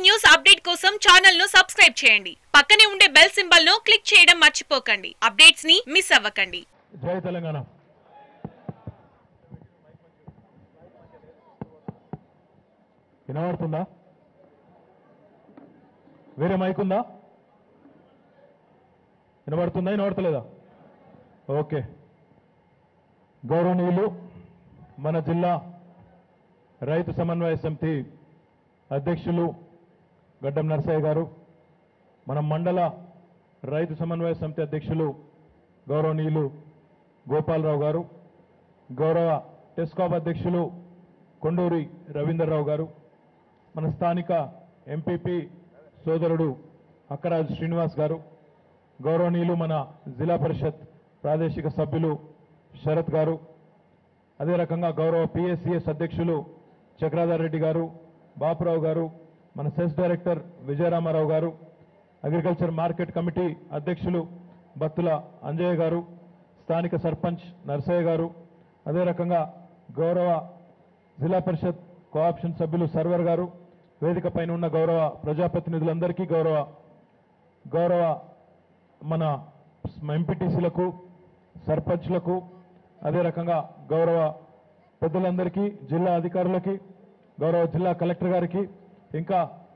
News update కోసం channel ను subscribe చేయండి పక్కనే ఉండే బెల్ సింబల్ ను క్లిక్ చేయడం మర్చిపోకండి అప్డేట్స్ ని మిస్ అవ్వకండి జై తెలంగాణ వినబడుతుందా వేరే మైక్ ఉందా వినబడుతుందా వినబడతలేదా ఓకే గౌరవనీయులు మన జిల్లా రైతు సమన్వయ సమితి అధ్యక్షులు గడ్డం నరసయ్య గారు మన మండల రైతు సమన్వయ సమితి అధ్యక్షులు గౌరవనీయులు గోపాలరావు గారు గౌరవ టెస్కాప్ అధ్యక్షులు కొండూరి రవీందర్రావు గారు మన స్థానిక ఎంపీపీ సోదరుడు అక్కరాజు శ్రీనివాస్ గారు గౌరవనీయులు మన జిల్లా పరిషత్ ప్రాదేశిక సభ్యులు శరత్ గారు అదే రకంగా గౌరవ పిఎస్సిఎస్ అధ్యక్షులు చక్రాధర్ రెడ్డి గారు బాపురావు గారు మన సెస్ డైరెక్టర్ విజయరామారావు గారు అగ్రికల్చర్ మార్కెట్ కమిటీ అధ్యక్షులు బత్తుల అంజయ్య గారు స్థానిక సర్పంచ్ నర్సయ్య గారు అదే రకంగా గౌరవ జిల్లా పరిషత్ కోఆప్షన్ సభ్యులు సర్వర్ గారు వేదిక పైన ఉన్న గౌరవ ప్రజాప్రతినిధులందరికీ గౌరవ గౌరవ మన ఎంపీటీసీలకు సర్పంచ్లకు అదే రకంగా గౌరవ పెద్దలందరికీ జిల్లా అధికారులకి గౌరవ జిల్లా కలెక్టర్ గారికి ఇంకా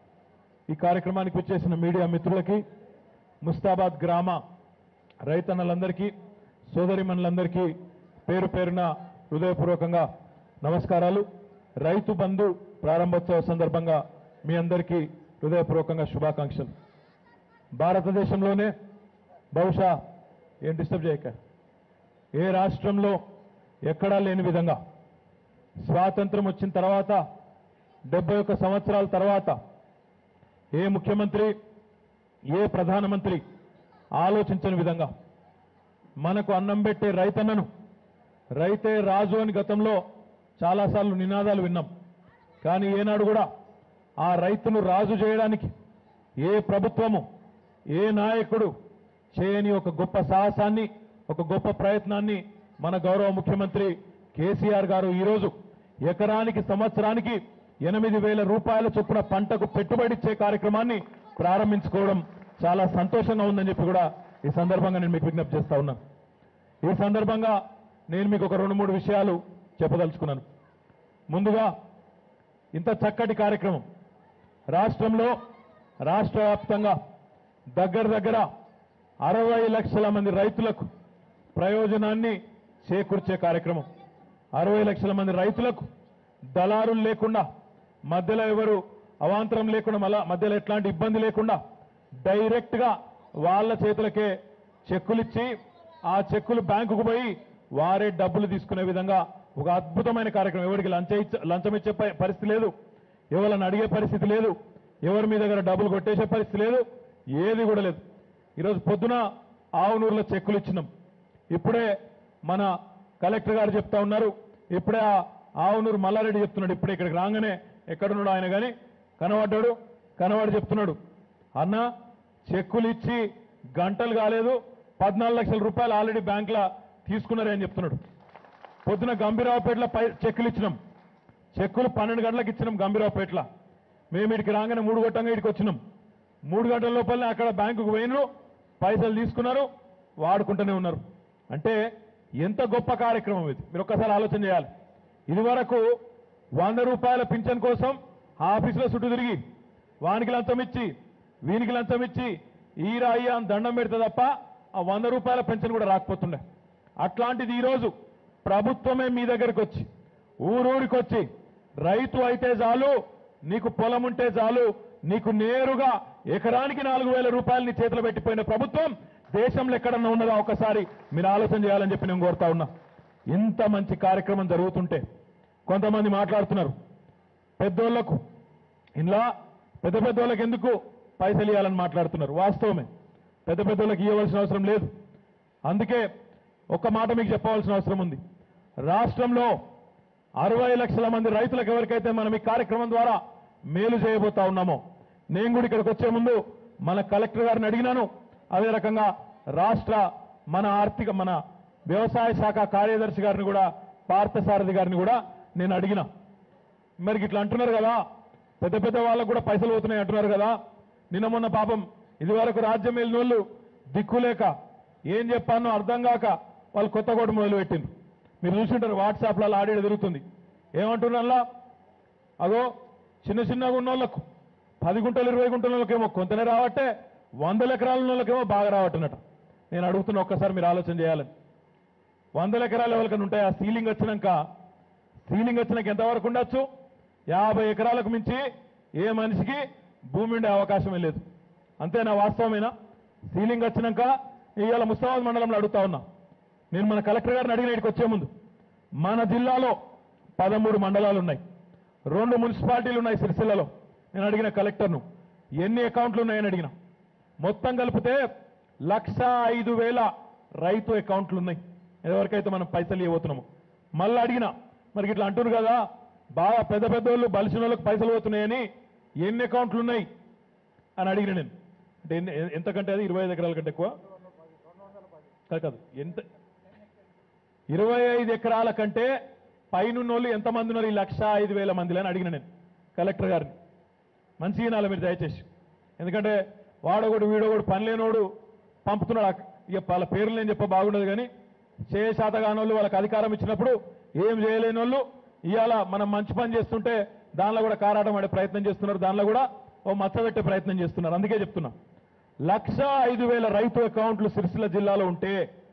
ఈ కార్యక్రమానికి వచ్చేసిన మీడియా మిత్రులకి ముస్తాబాద్ గ్రామ రైతన్నలందరికీ సోదరిమణులందరికీ పేరు పేరున హృదయపూర్వకంగా నమస్కారాలు రైతు బంధు ప్రారంభోత్సవ సందర్భంగా మీ అందరికీ హృదయపూర్వకంగా శుభాకాంక్షలు భారతదేశంలోనే బహుశా ఏం డిస్టర్బ్ చేయక ఏ రాష్ట్రంలో ఎక్కడా లేని విధంగా స్వాతంత్రం వచ్చిన తర్వాత డెబ్బై ఒక్క సంవత్సరాల తర్వాత ఏ ముఖ్యమంత్రి ఏ ప్రధానమంత్రి ఆలోచించని విధంగా మనకు అన్నం పెట్టే రైతన్నను రైతే రాజు అని గతంలో చాలాసార్లు నినాదాలు విన్నాం కానీ ఏనాడు కూడా ఆ రైతును రాజు చేయడానికి ఏ ప్రభుత్వము ఏ నాయకుడు చేయని ఒక గొప్ప సాహసాన్ని ఒక గొప్ప ప్రయత్నాన్ని మన గౌరవ ముఖ్యమంత్రి కేసీఆర్ గారు ఈరోజు ఎకరానికి సంవత్సరానికి ఎనిమిది వేల రూపాయల చొప్పున పంటకు పెట్టుబడి ఇచ్చే కార్యక్రమాన్ని ప్రారంభించుకోవడం చాలా సంతోషంగా ఉందని చెప్పి కూడా ఈ సందర్భంగా నేను మీకు విజ్ఞప్తి చేస్తా ఉన్నాను ఈ సందర్భంగా నేను మీకు ఒక రెండు మూడు విషయాలు చెప్పదలుచుకున్నాను ముందుగా ఇంత చక్కటి కార్యక్రమం రాష్ట్రంలో రాష్ట్ర వ్యాప్తంగా దగ్గర దగ్గర అరవై లక్షల మంది రైతులకు ప్రయోజనాన్ని చేకూర్చే కార్యక్రమం అరవై లక్షల మంది రైతులకు దళారులు లేకుండా మధ్యలో ఎవరు అవాంతరం లేకుండా మళ్ళా మధ్యలో ఎట్లాంటి ఇబ్బంది లేకుండా డైరెక్ట్గా వాళ్ళ చేతులకే చెక్కులిచ్చి ఆ చెక్కులు బ్యాంకుకు పోయి వారే డబ్బులు తీసుకునే విధంగా ఒక అద్భుతమైన కార్యక్రమం ఎవరికి లంచ ఇచ్చ- లంచం ఇచ్చే ప- పరిస్థితి లేదు ఎవరిని అడిగే పరిస్థితి లేదు ఎవరి మీ దగ్గర డబ్బులు కొట్టేసే పరిస్థితి లేదు ఏది కూడా లేదు ఈరోజు పొద్దున ఆవునూరులో చెక్కులు ఇచ్చినాం ఇప్పుడే మన కలెక్టర్ గారు చెప్తా ఉన్నారు ఇప్పుడే ఆ ఆవునూరు మల్లారెడ్డి చెప్తున్నాడు ఇప్పుడే ఇక్కడికి రాగానే ఎక్కడున్నాడు ఆయన కానీ కనబడ్డాడు కనబడి చెప్తున్నాడు అన్న చెక్కులు ఇచ్చి గంటలు కాలేదు పద్నాలుగు లక్షల రూపాయలు ఆల్రెడీ బ్యాంకులో తీసుకున్నారే అని చెప్తున్నాడు పొద్దున గంభీరావుపేటలో పై చెక్కులు ఇచ్చినాం చెక్కులు పన్నెండు గంటలకు ఇచ్చినాం గంభీరావుపేటలో మేము ఇక్కడికి రాగానే మూడు గంటంగా ఇక్కడికి వచ్చినాం మూడు గంటల లోపలనే అక్కడ బ్యాంకుకు పోయినరు పైసలు తీసుకున్నారు వాడుకుంటూనే ఉన్నారు అంటే ఎంత గొప్ప కార్యక్రమం ఇది మీరు ఒక్కసారి ఆలోచన చేయాలి ఇది వరకు వంద రూపాయల పింఛన్ కోసం ఆ ఆఫీసులో చుట్టూ తిరిగి వానికి లంచం ఇచ్చి వీనికి లంచం ఇచ్చి ఈ రాయి అని దండం పెడితే తప్ప ఆ వంద రూపాయల పెన్షన్ కూడా రాకపోతుండే అట్లాంటిది ఈరోజు ప్రభుత్వమే మీ దగ్గరికి వచ్చి ఊరూరికి వచ్చి రైతు అయితే చాలు నీకు పొలం ఉంటే చాలు నీకు నేరుగా ఎకరానికి నాలుగు వేల రూపాయలు నీ చేతిలో పెట్టిపోయిన ప్రభుత్వం దేశంలో ఎక్కడన్నా ఉన్నదా ఒకసారి మీరు ఆలోచన చేయాలని చెప్పి నేను కోరుతా ఉన్నా ఇంత మంచి కార్యక్రమం జరుగుతుంటే కొంతమంది మాట్లాడుతున్నారు పెద్దోళ్లకు ఇలా పెద్ద పెద్దోళ్ళకి ఎందుకు పైసలు ఇవ్వాలని మాట్లాడుతున్నారు వాస్తవమే పెద్ద పెద్దోళ్ళకి ఇవ్వవలసిన అవసరం లేదు అందుకే ఒక్క మాట మీకు చెప్పవలసిన అవసరం ఉంది రాష్ట్రంలో అరవై లక్షల మంది రైతులకు ఎవరికైతే మనం ఈ కార్యక్రమం ద్వారా మేలు చేయబోతా ఉన్నామో నేను కూడా ఇక్కడికి వచ్చే ముందు మన కలెక్టర్ గారిని అడిగినాను అదే రకంగా రాష్ట్ర మన ఆర్థిక మన వ్యవసాయ శాఖ కార్యదర్శి గారిని కూడా పార్థసారథి గారిని కూడా నేను అడిగిన మరి ఇట్లా అంటున్నారు కదా పెద్ద పెద్ద వాళ్ళకు కూడా పైసలు పోతున్నాయి అంటున్నారు కదా నిన్న మొన్న పాపం ఇదివరకు రాజ్యం వెళ్ళిన వాళ్ళు దిక్కులేక ఏం చెప్పానో అర్థం కాక వాళ్ళు కొత్త కోట మొదలు పెట్టిండ్రు మీరు చూసింటారు వాట్సాప్లలో ఆడి తిరుగుతుంది ఏమంటున్నారా అగో చిన్న చిన్నగా ఉన్న వాళ్ళకు పది గుంటలు ఇరవై గుంటల వాళ్ళకేమో కొంతనే రావట్టే వందల ఎకరాల ఉన్న వాళ్ళకేమో బాగా రావట్టున్నట నేను అడుగుతున్నా ఒక్కసారి మీరు ఆలోచన చేయాలని వందల ఎకరాలు ఎవరికైనా ఉంటాయి ఆ సీలింగ్ వచ్చినాక సీలింగ్ వచ్చినాక ఎంతవరకు ఉండొచ్చు యాభై ఎకరాలకు మించి ఏ మనిషికి భూమి ఉండే అవకాశమే లేదు అంతేనా వాస్తవమేనా సీలింగ్ వచ్చినాక ఇవాళ ముస్తాబాద్ మండలంలో అడుగుతా ఉన్నా నేను మన కలెక్టర్ గారిని అడిగిన ఇక్కడికి వచ్చే ముందు మన జిల్లాలో పదమూడు మండలాలు ఉన్నాయి రెండు మున్సిపాలిటీలు ఉన్నాయి సిరిసిల్లలో నేను అడిగిన కలెక్టర్ను ఎన్ని అకౌంట్లు ఉన్నాయని అడిగిన మొత్తం కలిపితే లక్ష ఐదు వేల రైతు అకౌంట్లు ఉన్నాయి ఎవరికైతే మనం పైసలు ఇవ్వబోతున్నాము మళ్ళీ అడిగిన మరి ఇట్లా అంటున్నారు కదా బాగా పెద్ద పెద్ద వాళ్ళు బలిసిన వాళ్ళకి పైసలు పోతున్నాయని ఎన్ని అకౌంట్లు ఉన్నాయి అని అడిగిన నేను అంటే ఎన్ని ఎ- ఎంతకంటే అది ఇరవై ఐదు ఎకరాల కంటే ఎక్కువ కాదు కాదు ఎంత ఇరవై ఐదు ఎకరాల కంటే పైనున్నోళ్ళు ఎంతమంది ఉన్నారు ఈ లక్ష ఐదు వేల మందిలో అని అడిగిన నేను కలెక్టర్ గారిని మంచి వినాలి మీరు దయచేసి ఎందుకంటే వాడొకడు వీడొకడు పని లేనోడు పంపుతున్నాడు ఆ- ఇక వాళ్ళ పేర్లు నేను చెప్ప బాగుండదు కానీ చేయ శాతగానోళ్ళు వాళ్ళకి అధికారం ఇచ్చినప్పుడు ఏం చేయలేని వాళ్ళు ఇవాళ మనం మంచి పని చేస్తుంటే దానిలో కూడా కారాటం ఆడే ప్రయత్నం చేస్తున్నారు దానిలో కూడా ఓ మచ్చబెట్టే ప్రయత్నం చేస్తున్నారు అందుకే చెప్తున్నా లక్ష ఐదు వేల రైతు అకౌంట్లు సిరిసిల్ల జిల్లాలో ఉంటే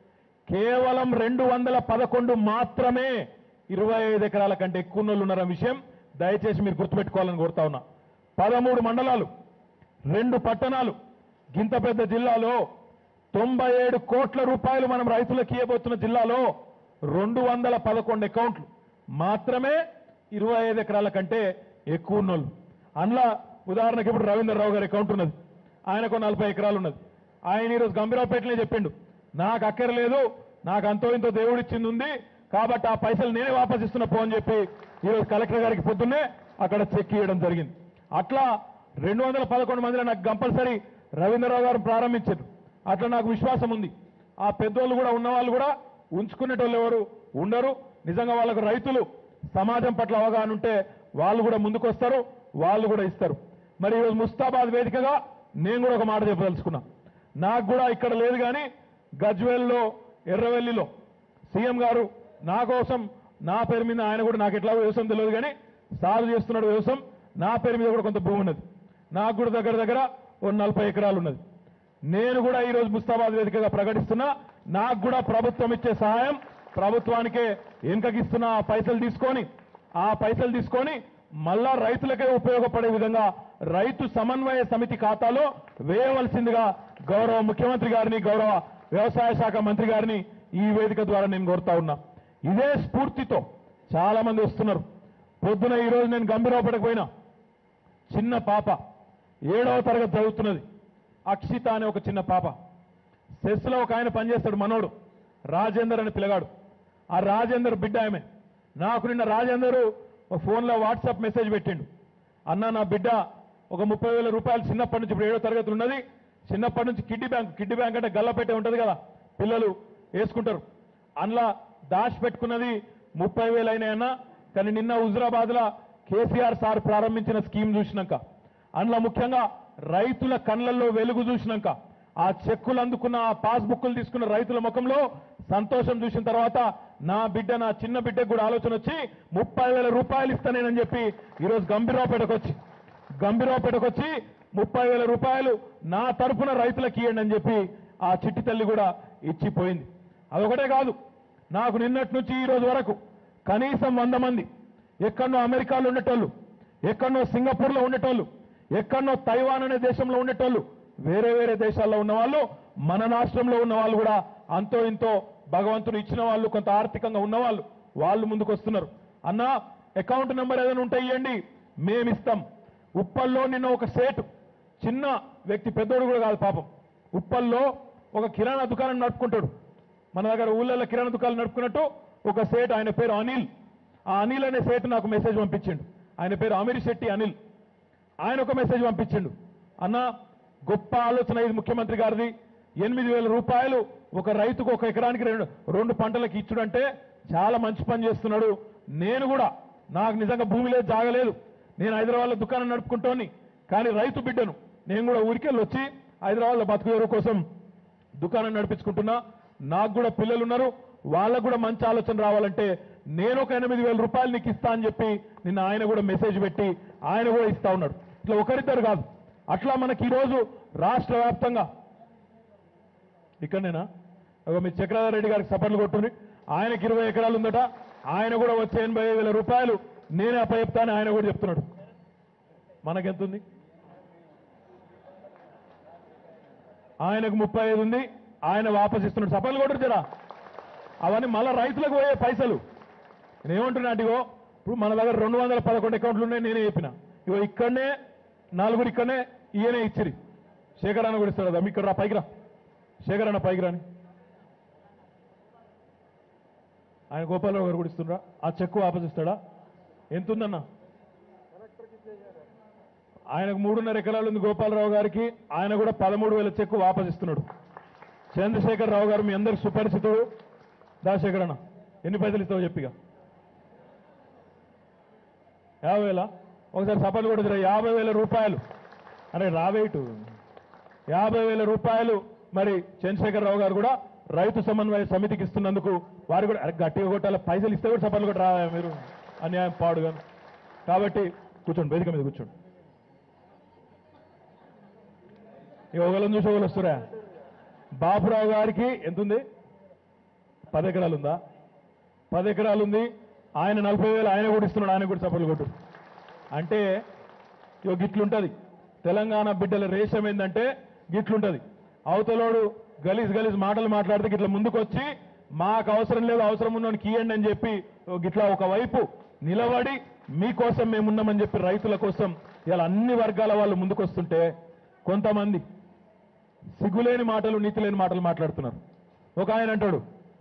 కేవలం రెండు వందల పదకొండు మాత్రమే ఇరవై ఐదు ఎకరాల కంటే ఎక్కువ ఉన్నోళ్ళు ఉన్నారన్న విషయం దయచేసి మీరు గుర్తుపెట్టుకోవాలని కోరుతా ఉన్నా పదమూడు మండలాలు రెండు పట్టణాలు గింత పెద్ద జిల్లాలో తొంభై ఏడు కోట్ల రూపాయలు మనం రైతులకు ఇవ్వబోతున్న జిల్లాలో రెండు వందల పదకొండు అకౌంట్లు మాత్రమే ఇరవై ఐదు ఎకరాల కంటే ఎక్కువ ఉన్నోళ్ళు అందులో ఉదాహరణకి ఇప్పుడు రవీంద్రరావు గారి అకౌంట్ ఉన్నది ఆయనకు నలభై ఎకరాలు ఉన్నది ఆయన ఈరోజు గంభీరావుపేటనే చెప్పిండు నాకు అక్కర్లేదు నాకు అంతో ఇంతో దేవుడు ఇచ్చింది ఉంది కాబట్టి ఆ పైసలు నేనే వాపస్ ఇస్తున్నా పో అని చెప్పి ఈరోజు కలెక్టర్ గారికి పొద్దున్నే అక్కడ చెక్ ఇవ్వడం జరిగింది అట్లా రెండు వందల పదకొండు మందిలో నాకు కంపల్సరీ రవీంద్రరావు గారు ప్రారంభించారు అట్లా నాకు విశ్వాసం ఉంది ఆ పెద్దోళ్ళు కూడా ఉన్నవాళ్ళు కూడా ఉంచుకునేటోళ్ళు ఎవరు ఉండరు నిజంగా వాళ్ళకు రైతులు సమాజం పట్ల అవగాహన ఉంటే వాళ్ళు కూడా ముందుకు వస్తారు వాళ్ళు కూడా ఇస్తారు మరి ఈరోజు ముస్తాబాద్ వేదికగా నేను కూడా ఒక మాట చెప్పదలుచుకున్నా నాకు కూడా ఇక్కడ లేదు కానీ గజ్వేల్లో ఎర్రవెల్లిలో సీఎం గారు నా కోసం నా పేరు మీద ఆయన కూడా నాకు ఎట్లా వ్యవసాయం తెలియదు కానీ సాగు చేస్తున్నాడు వ్యవసాయం నా పేరు మీద కూడా కొంత భూమి ఉన్నది నాకు కూడా దగ్గర దగ్గర ఓ నలభై ఎకరాలు ఉన్నది నేను కూడా ఈరోజు ముస్తాబాద్ వేదికగా ప్రకటిస్తున్నా నాకు కూడా ప్రభుత్వం ఇచ్చే సహాయం ప్రభుత్వానికే వెనుకకిస్తున్న ఆ పైసలు తీసుకొని ఆ పైసలు తీసుకొని మళ్ళా రైతులకే ఉపయోగపడే విధంగా రైతు సమన్వయ సమితి ఖాతాలో వేయవలసిందిగా గౌరవ ముఖ్యమంత్రి గారిని గౌరవ వ్యవసాయ శాఖ మంత్రి గారిని ఈ వేదిక ద్వారా నేను కోరుతా ఉన్నా ఇదే స్ఫూర్తితో చాలా మంది వస్తున్నారు పొద్దున ఈరోజు నేను గంభీరపడకు పోయినా చిన్న పాప ఏడవ తరగతి చదువుతున్నది అక్షిత అనే ఒక చిన్న పాప సెస్లో ఒక ఆయన పనిచేస్తాడు మనోడు రాజేందర్ అని పిల్లగాడు ఆ రాజేందర్ బిడ్డ ఆమె నాకు నిన్న రాజేందర్ ఒక ఫోన్లో వాట్సాప్ మెసేజ్ పెట్టిండు అన్న నా బిడ్డ ఒక ముప్పై వేల రూపాయలు చిన్నప్పటి నుంచి ఇప్పుడు ఏడో తరగతి ఉన్నది చిన్నప్పటి నుంచి కిడ్డీ బ్యాంక్ కిడ్డీ బ్యాంక్ అంటే గల్లపెట్టే ఉంటుంది కదా పిల్లలు వేసుకుంటారు అందులో దాచి పెట్టుకున్నది ముప్పై వేలు అయినాయన్న కానీ నిన్న హుజరాబాద్లో కేసీఆర్ సార్ ప్రారంభించిన స్కీమ్ చూసినాక అందులో ముఖ్యంగా రైతుల కళ్ళల్లో వెలుగు చూసినాక ఆ చెక్కులు అందుకున్న ఆ పాస్బుక్లు తీసుకున్న రైతుల ముఖంలో సంతోషం చూసిన తర్వాత నా బిడ్డ నా చిన్న బిడ్డకు కూడా ఆలోచన వచ్చి ముప్పై వేల రూపాయలు ఇస్తానేనని చెప్పి ఈరోజు గంభీరావుపేటకు వచ్చి గంభీరావుపేటకు వచ్చి ముప్పై వేల రూపాయలు నా తరపున రైతులకు ఇవ్వండి అని చెప్పి ఆ చిట్టి తల్లి కూడా ఇచ్చిపోయింది అదొకటే కాదు నాకు నిన్నటి నుంచి ఈ రోజు వరకు కనీసం వంద మంది ఎక్కడనో అమెరికాలో ఉండేటోళ్ళు ఎక్కడనో సింగపూర్లో ఉండేటోళ్ళు ఎక్కడనో తైవాన్ అనే దేశంలో ఉండేటోళ్ళు వేరే వేరే దేశాల్లో ఉన్న వాళ్ళు మన రాష్ట్రంలో ఉన్న వాళ్ళు కూడా అంతో ఇంతో భగవంతుడు ఇచ్చిన వాళ్ళు కొంత ఆర్థికంగా ఉన్నవాళ్ళు వాళ్ళు ముందుకు వస్తున్నారు అన్నా అకౌంట్ నెంబర్ ఏదైనా ఉంటే ఇవ్వండి మేమిస్తాం ఉప్పల్లో నిన్న ఒక సేటు చిన్న వ్యక్తి పెద్దోడు కూడా కాదు పాపం ఉప్పల్లో ఒక కిరాణా దుకాణం నడుపుకుంటాడు మన దగ్గర ఊళ్ళల్లో కిరాణా దుకాణం నడుపుకున్నట్టు ఒక సేట్ ఆయన పేరు అనిల్ ఆ అనిల్ అనే సేటు నాకు మెసేజ్ పంపించిండు ఆయన పేరు అమీర్ శెట్టి అనిల్ ఆయన ఒక మెసేజ్ పంపించిండు అన్న గొప్ప ఆలోచన ఇది ముఖ్యమంత్రి గారిది ఎనిమిది వేల రూపాయలు ఒక రైతుకు ఒక ఎకరానికి రెండు రెండు పంటలకు ఇచ్చుడంటే చాలా మంచి పని చేస్తున్నాడు నేను కూడా నాకు నిజంగా భూమి లేదు జాగలేదు నేను హైదరాబాద్లో దుకాణం నడుపుకుంటోని కానీ రైతు బిడ్డను నేను కూడా ఊరికెళ్ళి వచ్చి హైదరాబాద్లో బతుకు తెరువు కోసం దుకాణం నడిపించుకుంటున్నా నాకు కూడా పిల్లలు ఉన్నారు వాళ్ళకు కూడా మంచి ఆలోచన రావాలంటే నేను ఒక ఎనిమిది వేల రూపాయలు నీకు ఇస్తా అని చెప్పి నిన్న ఆయన కూడా మెసేజ్ పెట్టి ఆయన కూడా ఇస్తా ఉన్నాడు ఇట్లా ఒకరిద్దరు కాదు అట్లా మనకి ఈరోజు రాష్ట్ర వ్యాప్తంగా ఇక్కడనేనా ఒక మీ చక్రధర్ రెడ్డి గారికి సపోర్ట్లు కొట్టుంది ఆయనకి ఇరవై ఎకరాలు ఉందట ఆయన కూడా వచ్చే ఎనభై వేల రూపాయలు నేనే అప్పచెప్తాను ఆయన కూడా చెప్తున్నాడు మనకెంతుంది ఆయనకు ముప్పై ఐదు ఉంది ఆయన వాపస్ ఇస్తున్నాడు సపర్లు కొట్టరు జరా అవన్నీ మళ్ళీ రైతులకు పోయే పైసలు నేను ఏమంటున్నా అంటే ఇగో ఇప్పుడు మన దగ్గర రెండు వందల పదకొండు అకౌంట్లు ఉన్నాయి నేనే చెప్పిన ఇగో ఇక్కడనే నలుగురు ఇక్కడనే ఈయనే ఇచ్చిరి శేఖర్ అన్న కూడా ఇస్తాడు కదా ఇక్కడ రా పైకి రా శేఖర్ అన్న పైకి రాని ఆయన గోపాలరావు గారు కూడా ఇస్తుండ్రా ఆ చెక్కు వాపస్ ఇస్తాడా ఎంత ఉందన్న ఆయనకు మూడున్నర ఎకరాలు ఉంది గోపాలరావు గారికి ఆయన కూడా పదమూడు వేల చెక్కు వాపస్ ఇస్తున్నాడు చంద్రశేఖర్ రావు గారు మీ అందరికి సుపరిచితుడు దాశేఖర్ అన్న ఎన్ని పైసలు ఇస్తావో చెప్పిగా యాభై వేల ఒకసారి సపలు కూడా జర యాభై వేల రూపాయలు అరే రావేటు యాభై వేల రూపాయలు మరి చంద్రశేఖర్ రావు గారు కూడా రైతు సమన్వయ సమితికి ఇస్తున్నందుకు వారు కూడా అరే గట్టిగా కొట్టాలి పైసలు ఇస్తే కూడా సపలు కూడా రా మీరు అన్యాయం పాడుగాను కాబట్టి కూర్చోండి వేదిక మీద కూర్చోండి ఇక ఒకళ్ళని చూసి ఒకళ్ళు వస్తురా బాపురావు గారికి ఎంత ఉంది పది ఎకరాలు ఉందా పది ఎకరాలు ఉంది ఆయన నలభై వేలు ఆయన కూడా ఇస్తున్నాడు ఆయన కూడా సపోర్ట్లు కొట్టు అంటే ఇగో గిట్లుంటది తెలంగాణ బిడ్డల రేషం ఏంటంటే గిట్లుంటది అవతలోడు గలీజ్ గలీజ్ మాటలు మాట్లాడితే గిట్ల ముందుకు వచ్చి మాకు అవసరం లేదు అవసరం ఉన్నోని కీయండి అని చెప్పి ఓ గిట్లా ఒకవైపు నిలబడి మీకోసం మేమున్నామని చెప్పి రైతుల కోసం ఇలా అన్ని వర్గాల వాళ్ళు ముందుకు వస్తుంటే కొంతమంది సిగ్గులేని మాటలు నీతి లేని మాటలు మాట్లాడుతున్నారు ఒక ఆయన అంటాడు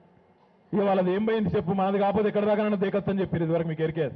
ఇక వాళ్ళది ఏం పోయింది చెప్పు మనది కాకపోతే ఎక్కడ దాకా దేకొచ్చని చెప్పారు ఇదివరకు మీకు ఎరికేది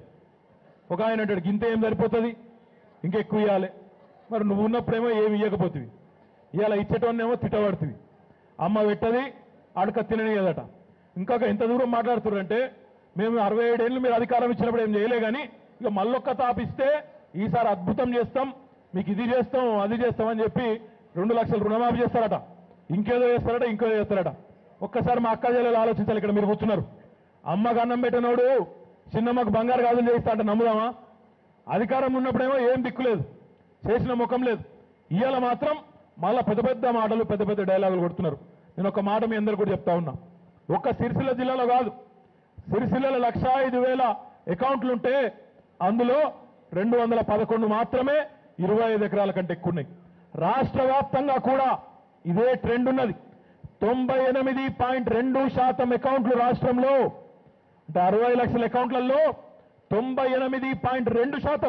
ఒక ఆయన అంటాడు గింత ఏం సరిపోతుంది ఇంకెక్కువ ఇవ్వాలి మరి నువ్వు ఉన్నప్పుడేమో ఏమి ఇవ్వకపోతుంది ఇవాళ ఇచ్చేటోన్నేమో తిట్టబడుతుంది అమ్మ పెట్టది అడక తిననియదట ఇంకొక ఎంత దూరం మాట్లాడుతున్నారంటే మేము అరవై ఏడేళ్ళు మీరు అధికారం ఇచ్చినప్పుడు ఏం చేయలే కానీ ఇక మళ్ళొక్క తాపిస్తే ఈసారి అద్భుతం చేస్తాం మీకు ఇది చేస్తాం అది చేస్తాం అని చెప్పి రెండు లక్షలు రుణమాఫీ చేస్తారట ఇంకేదో చేస్తారట ఇంకేదో చేస్తారట ఒక్కసారి మా అక్క చెల్లెలు ఆలోచించాలి ఇక్కడ మీరు కూర్చున్నారు అమ్మకు అన్నం పెట్టినోడు చిన్నమ్మకు బంగారు గాజులు చేయిస్తా అంటే నమ్ముదామా అధికారం ఉన్నప్పుడేమో ఏం దిక్కులేదు చేసిన ముఖం లేదు ఇవాళ మాత్రం మళ్ళా పెద్ద పెద్ద మాటలు పెద్ద పెద్ద డైలాగులు కొడుతున్నారు నేను ఒక మాట మీ అందరు కూడా చెప్తా ఉన్నా ఒక్క సిరిసిల్ల జిల్లాలో కాదు సిరిసిల్లలో లక్ష ఐదు వేల అకౌంట్లు ఉంటే అందులో రెండు వందల పదకొండు మాత్రమే ఇరవై ఐదు ఎకరాల కంటే ఎక్కువ ఉన్నాయి రాష్ట్ర వ్యాప్తంగా కూడా ఇదే ట్రెండ్ ఉన్నది తొంభై ఎనిమిది పాయింట్ రెండు శాతం అకౌంట్లు రాష్ట్రంలో అంటే అరవై లక్షల అకౌంట్లలో తొంభై ఎనిమిది పాయింట్ రెండు శాతం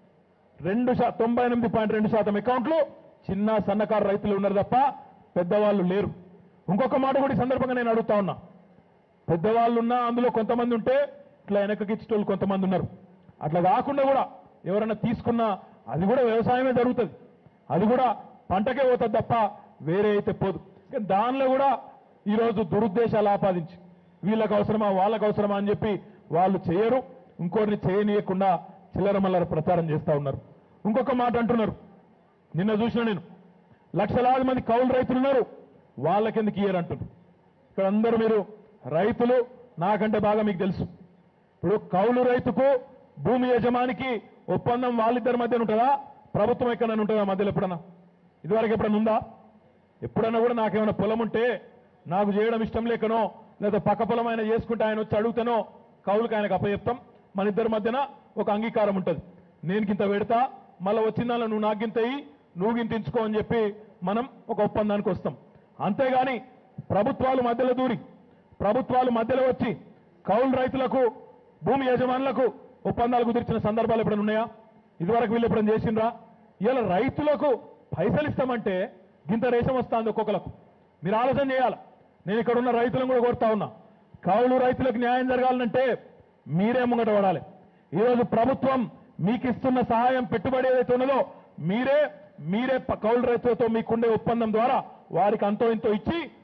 రెండు శా తొంభై ఎనిమిది పాయింట్ రెండు శాతం అకౌంట్లు చిన్న సన్నకారు రైతులు ఉన్నారు తప్ప పెద్దవాళ్ళు లేరు ఇంకొక మాట కూడా ఈ సందర్భంగా నేను అడుగుతా ఉన్నా పెద్దవాళ్ళు ఉన్నా అందులో కొంతమంది ఉంటే ఇట్లా వెనకకిచ్చేటోళ్ళు కొంతమంది ఉన్నారు అట్లా కాకుండా కూడా ఎవరైనా తీసుకున్నా అది కూడా వ్యవసాయమే జరుగుతుంది అది కూడా పంటకే పోతుంది తప్ప వేరే అయితే పోదు కానీ దానిలో కూడా ఈరోజు దురుద్దేశాలు ఆపాదించి వీళ్ళకి అవసరమా వాళ్ళకి అవసరమా అని చెప్పి వాళ్ళు చేయరు ఇంకోరిని చేయనీయకుండా చిల్లర మల్లర ప్రచారం చేస్తా ఉన్నారు ఇంకొక మాట అంటున్నారు నిన్న చూసిన నేను లక్షలాది మంది కౌలు రైతులు ఉన్నారు వాళ్ళకెందుకు ఇయ్యరు అంటున్నారు ఇక్కడ అందరూ మీరు రైతులు నాకంటే బాగా మీకు తెలుసు ఇప్పుడు కౌలు రైతుకు భూమి యజమానికి ఒప్పందం వాళ్ళిద్దరి మధ్యన ఉంటుందా ప్రభుత్వం ఎక్కడైనా ఉంటుందా మధ్యలో ఎప్పుడన్నా ఇదివరకు ఎప్పుడన్నా ఉందా ఎప్పుడన్నా కూడా నాకేమైనా పొలం ఉంటే నాకు చేయడం ఇష్టం లేకనో లేదా పక్క పొలం ఆయన చేసుకుంటే ఆయన వచ్చి అడుగుతానో కౌలుకి ఆయనకు అప్పచెప్తాం మన ఇద్దరి మధ్యన ఒక అంగీకారం ఉంటుంది నేను గింత పెడతా మళ్ళీ వచ్చిన దానిలో నువ్వు నాకు గింత ఇయ్యి, నువ్వు గింత ఇచ్చుకో అని చెప్పి మనం ఒక ఒప్పందానికి వస్తాం అంతేగాని ప్రభుత్వాలు మధ్యలో దూరి ప్రభుత్వాలు మధ్యలో వచ్చి కౌలు రైతులకు భూమి యజమానులకు ఒప్పందాలు కుదిర్చిన సందర్భాలు ఎప్పుడైనా ఉన్నాయా ఇదివరకు వీళ్ళు ఎప్పుడైనా చేసిండ్రా ఇలా రైతులకు పైసలు ఇస్తామంటే గింత రేషం వస్తుంది ఒక్కొక్కలకు మీరు ఆలోచన చేయాలి నేను ఇక్కడ ఉన్న రైతులను కూడా కోరుతా ఉన్నా కౌలు రైతులకు న్యాయం జరగాలంటే మీరే ముంగట పడాలి ఈరోజు ప్రభుత్వం మీకు ఇస్తున్న సహాయం పెట్టుబడి ఏదైతే ఉన్నదో మీరే మీరే ప- కౌలు రైతులతో మీకుండే ఒప్పందం ద్వారా వారికి అంతో ఇంతో ఇచ్చి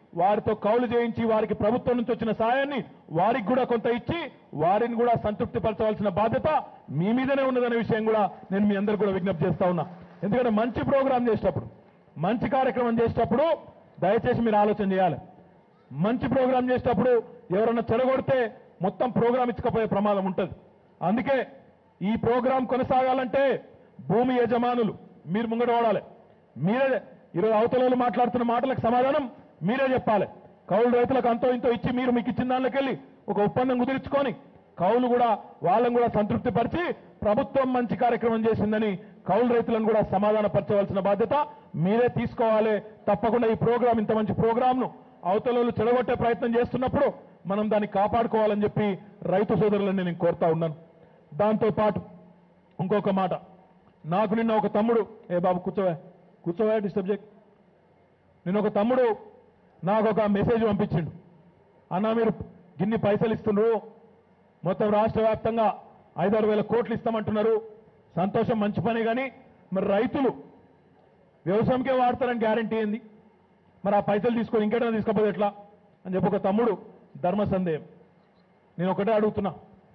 వారితో కౌలు చేయించి వారికి ప్రభుత్వం నుంచి వచ్చిన సాయాన్ని వారికి కూడా కొంత ఇచ్చి వారిని కూడా సంతృప్తి పరచవలసిన బాధ్యత మీ మీదనే ఉన్నదనే విషయం కూడా నేను మీ అందరు కూడా విజ్ఞప్తి చేస్తా ఉన్నా ఎందుకంటే మంచి ప్రోగ్రాం చేసేటప్పుడు మంచి కార్యక్రమం చేసేటప్పుడు దయచేసి మీరు ఆలోచన చేయాలి మంచి ప్రోగ్రాం చేసేటప్పుడు ఎవరన్నా చెడగొడితే మొత్తం ప్రోగ్రాం ఇచ్చకపోయే ప్రమాదం ఉంటుంది అందుకే ఈ ప్రోగ్రాం కొనసాగాలంటే భూమి యజమానులు మీరు ముంగట వాడాలి మీరే ఈరోజు అవతలలో మాట్లాడుతున్న మాటలకు సమాధానం మీరే చెప్పాలి కౌలు రైతులకు అంతో ఇంతో ఇచ్చి మీరు మీకు ఇచ్చిన దానిలోకి వెళ్ళి ఒక ఒప్పందం కుదిరించుకొని కౌలు కూడా వాళ్ళని కూడా సంతృప్తి పరిచి ప్రభుత్వం మంచి కార్యక్రమం చేసిందని కౌలు రైతులను కూడా సమాధానపరచవలసిన బాధ్యత మీరే తీసుకోవాలి తప్పకుండా ఈ ప్రోగ్రాం ఇంత మంచి ప్రోగ్రాంను అవతలలో చెడగొట్టే ప్రయత్నం చేస్తున్నప్పుడు మనం దాన్ని కాపాడుకోవాలని చెప్పి రైతు సోదరులను నేను కోరుతా ఉన్నాను దాంతో పాటు ఇంకొక మాట నాకు నిన్న ఒక తమ్ముడు ఏ బాబు కూర్చోవే కూర్చోవే డిస్టర్బ్ చేయకు నిన్న ఒక తమ్ముడు నాకు ఒక మెసేజ్ పంపించిండు అన్న మీరు గిన్ని పైసలు ఇస్తుండ్రు మొత్తం రాష్ట్ర వ్యాప్తంగా ఐదారు వేల కోట్లు ఇస్తామంటున్నారు సంతోషం మంచి పనే కానీ మరి రైతులు వ్యవసాయంకే వాడతారని గ్యారంటీ ఏంది మరి ఆ పైసలు తీసుకొని ఇంకేటైనా తీసుకోపోతే ఎట్లా అని చెప్పి ఒక తమ్ముడు ధర్మ సందేహం నేను ఒకటే అడుగుతున్నా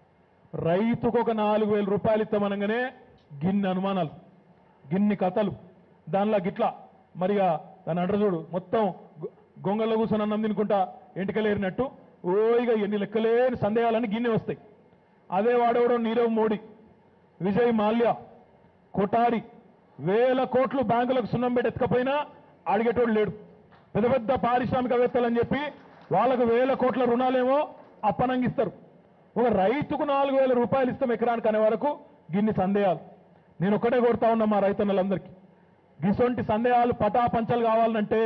రైతుకు ఒక నాలుగు వేల రూపాయలు ఇస్తామనగానే గిన్ని అనుమానాలు గిన్ని కథలు దానిలో గిట్లా మరిగా దాని అంటారు చూడు మొత్తం గొ- గొంగల్లో కూర్చొని అన్నం తినుకుంటా ఎంటికలేరినట్టు ఓయిగా ఎన్ని లెక్కలేని సందేహాలన్నీ గిన్నె వస్తాయి అదే వాడేవాడు నీరవ్ మోడీ విజయ్ మాల్యా కొటారి వేల కోట్లు బ్యాంకులకు సున్నం పెట్టి ఎత్తుకపోయినా అడిగేటోడు లేడు పెద్ద పెద్ద పారిశ్రామికవేత్తలని చెప్పి వాళ్ళకు వేల కోట్ల రుణాలేమో అప్పనంగిస్తారు ఒక రైతుకు నాలుగు వేల రూపాయలు ఇస్తాం ఎకరానికి అనే వరకు గిన్ని సందేహాలు నేను ఒకటే కోరుతా ఉన్నా మా రైతన్నలందరికీ గిసొంటి సందేహాలు పటాపంచలు కావాలంటే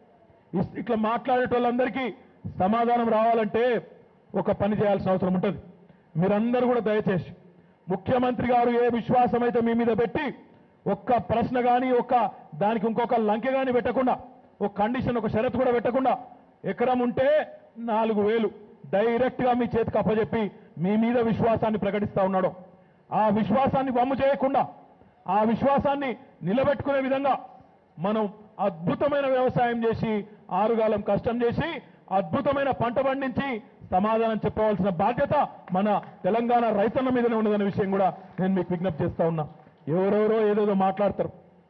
ఇస్- ఇట్లా మాట్లాడేటోళ్ళందరికీ సమాధానం రావాలంటే ఒక పని చేయాల్సిన అవసరం ఉంటుంది మీరందరూ కూడా దయచేసి ముఖ్యమంత్రి గారు ఏ విశ్వాసం అయితే మీ మీద పెట్టి ఒక్క ప్రశ్న కానీ ఒక్క దానికి ఇంకొక లంకె కానీ పెట్టకుండా ఒక కండిషన్ ఒక షరతు కూడా పెట్టకుండా ఎకరం ఉంటే నాలుగు వేలు డైరెక్ట్ గా మీ చేతికి అప్పచెప్పి మీ మీద విశ్వాసాన్ని ప్రకటిస్తా ఉన్నాడు ఆ విశ్వాసాన్ని వమ్ము చేయకుండా ఆ విశ్వాసాన్ని నిలబెట్టుకునే విధంగా మనం అద్భుతమైన వ్యవసాయం చేసి ఆరుగాలం కష్టం చేసి అద్భుతమైన పంట పండించి సమాధానం చెప్పవలసిన బాధ్యత మన తెలంగాణ రైతన్న మీదనే ఉన్నదనే విషయం కూడా నేను మీకు విజ్ఞప్తి చేస్తా ఉన్నా ఎవరెవరో ఏదేదో మాట్లాడతారు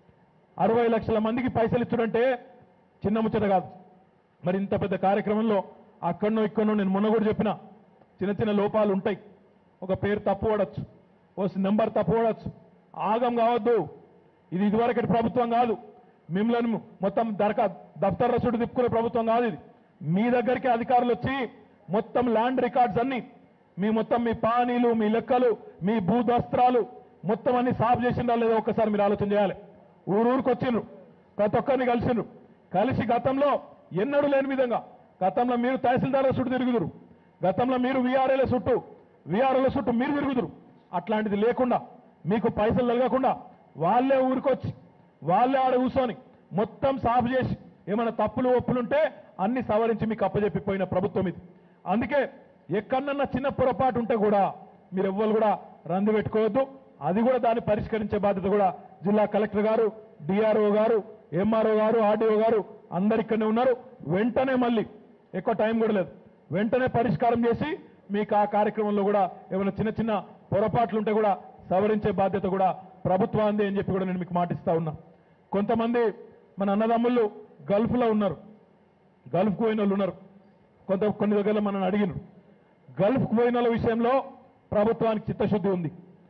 అరవై లక్షల మందికి పైసలు ఇచ్చుడంటే చిన్న ముచ్చట కాదు మరి ఇంత పెద్ద కార్యక్రమంలో అక్కడనో ఇక్కడనో నేను మొన్న కూడా చెప్పిన చిన్న చిన్న లోపాలు ఉంటాయి ఒక పేరు తప్పు పడచ్చు ఓ నెంబర్ తప్పు పడచ్చు ఆగం కావద్దు ఇది ఇదివరకటి ప్రభుత్వం కాదు మిమ్మల్ని మొత్తం దరకా దఫ్తర్ రసూడు తిప్పుకునే ప్రభుత్వం కాదు ఇది మీ దగ్గరికి అధికారులు వచ్చి మొత్తం ల్యాండ్ రికార్డ్స్ అన్ని మీ మొత్తం మీ పానీలు మీ లెక్కలు మీ భూదస్త్రాలు మొత్తం అన్ని సాఫ్ చేసిండ్రా లేదో ఒక్కసారి మీరు ఆలోచన చేయాలి ఊరూరికి వచ్చిండ్రు ప్రతి ఒక్కరిని కలిసిండ్రు కలిసి గతంలో ఎన్నడూ లేని విధంగా గతంలో మీరు తహసీల్దార్ల చుట్టూ తిరుగుదురు గతంలో మీరు విఆర్ఏల చుట్టూ విఆర్ఏల చుట్టూ మీరు తిరుగుదురు అట్లాంటిది లేకుండా మీకు పైసలు తగ్గకుండా వాళ్ళే ఊరికొచ్చి వాళ్ళే ఆడ కూర్చొని మొత్తం సాఫ్ చేసి ఏమైనా తప్పులు ఒప్పులుంటే అన్ని సవరించి మీకు అప్పజెప్పిపోయిన ప్రభుత్వం ఇది అందుకే ఎక్కడన్నా చిన్న పొరపాటు ఉంటే కూడా మీరు ఎవ్వరు కూడా రంది పెట్టుకోవద్దు అది కూడా దాన్ని పరిష్కరించే బాధ్యత కూడా జిల్లా కలెక్టర్ గారు డిఆర్ఓ గారు ఎంఆర్ఓ గారు ఆర్డీఓ గారు అందరు ఇక్కడనే ఉన్నారు వెంటనే మళ్ళీ ఎక్కువ టైం కూడా లేదు వెంటనే పరిష్కారం చేసి మీకు ఆ కార్యక్రమంలో కూడా ఏమైనా చిన్న చిన్న పొరపాట్లు ఉంటే కూడా సవరించే బాధ్యత కూడా ప్రభుత్వాంది అని చెప్పి కూడా నేను మీకు మాటిస్తా ఉన్నా కొంతమంది మన అన్నదమ్ముళ్ళు గల్ఫ్లో ఉన్నారు గల్ఫ్కు పోయిన వాళ్ళు ఉన్నారు కొంత కొన్ని దగ్గర మనం అడిగినారు గల్ఫ్కు పోయిన వాళ్ళ విషయంలో ప్రభుత్వానికి చిత్తశుద్ధి ఉంది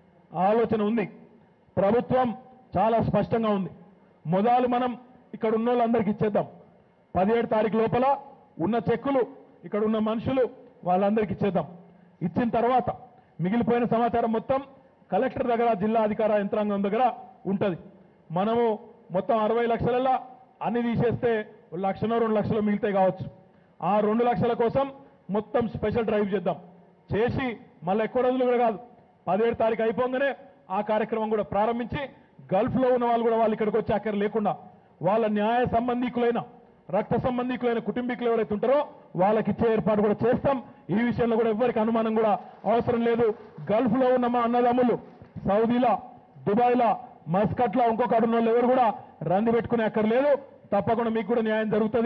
ఆలోచన ఉంది ప్రభుత్వం చాలా స్పష్టంగా ఉంది మొదలు మనం ఇక్కడ ఉన్న వాళ్ళందరికీ ఇచ్చేద్దాం పదిహేడు తారీఖు లోపల ఉన్న చెక్కులు ఇక్కడ ఉన్న మనుషులు వాళ్ళందరికీ ఇచ్చేద్దాం ఇచ్చిన తర్వాత మిగిలిపోయిన సమాచారం మొత్తం కలెక్టర్ దగ్గర జిల్లా అధికార యంత్రాంగం దగ్గర ఉంటుంది మనము మొత్తం అరవై లక్షలలో అన్ని తీసేస్తే ఓ లక్షనో రెండు లక్షలు మిగిలితాయి కావచ్చు ఆ రెండు లక్షల కోసం మొత్తం స్పెషల్ డ్రైవ్ చేద్దాం చేసి మళ్ళీ ఎక్కువ రోజులు కూడా కాదు పదిహేడు తారీఖు అయిపోగానే ఆ కార్యక్రమం కూడా ప్రారంభించి గల్ఫ్లో ఉన్న వాళ్ళు కూడా వాళ్ళు ఇక్కడికి వచ్చి అక్కడ లేకుండా వాళ్ళ న్యాయ సంబంధికులైన రక్త సంబంధికులైన కుటుంబీకులు ఎవరైతే ఉంటారో వాళ్ళకి ఇచ్చే ఏర్పాటు కూడా చేస్తాం ఈ విషయంలో కూడా ఎవ్వరికి అనుమానం కూడా అవసరం లేదు గల్ఫ్లో ఉన్న మా అన్నదమ్ములు సౌదీలా దుబాయ్లా మస్కట్లా ఇంకొక అడున్న వాళ్ళు ఎవరు కూడా రంది పెట్టుకునే అక్కర్లేదు తప్పకుండా మీకు కూడా న్యాయం జరుగుతుంది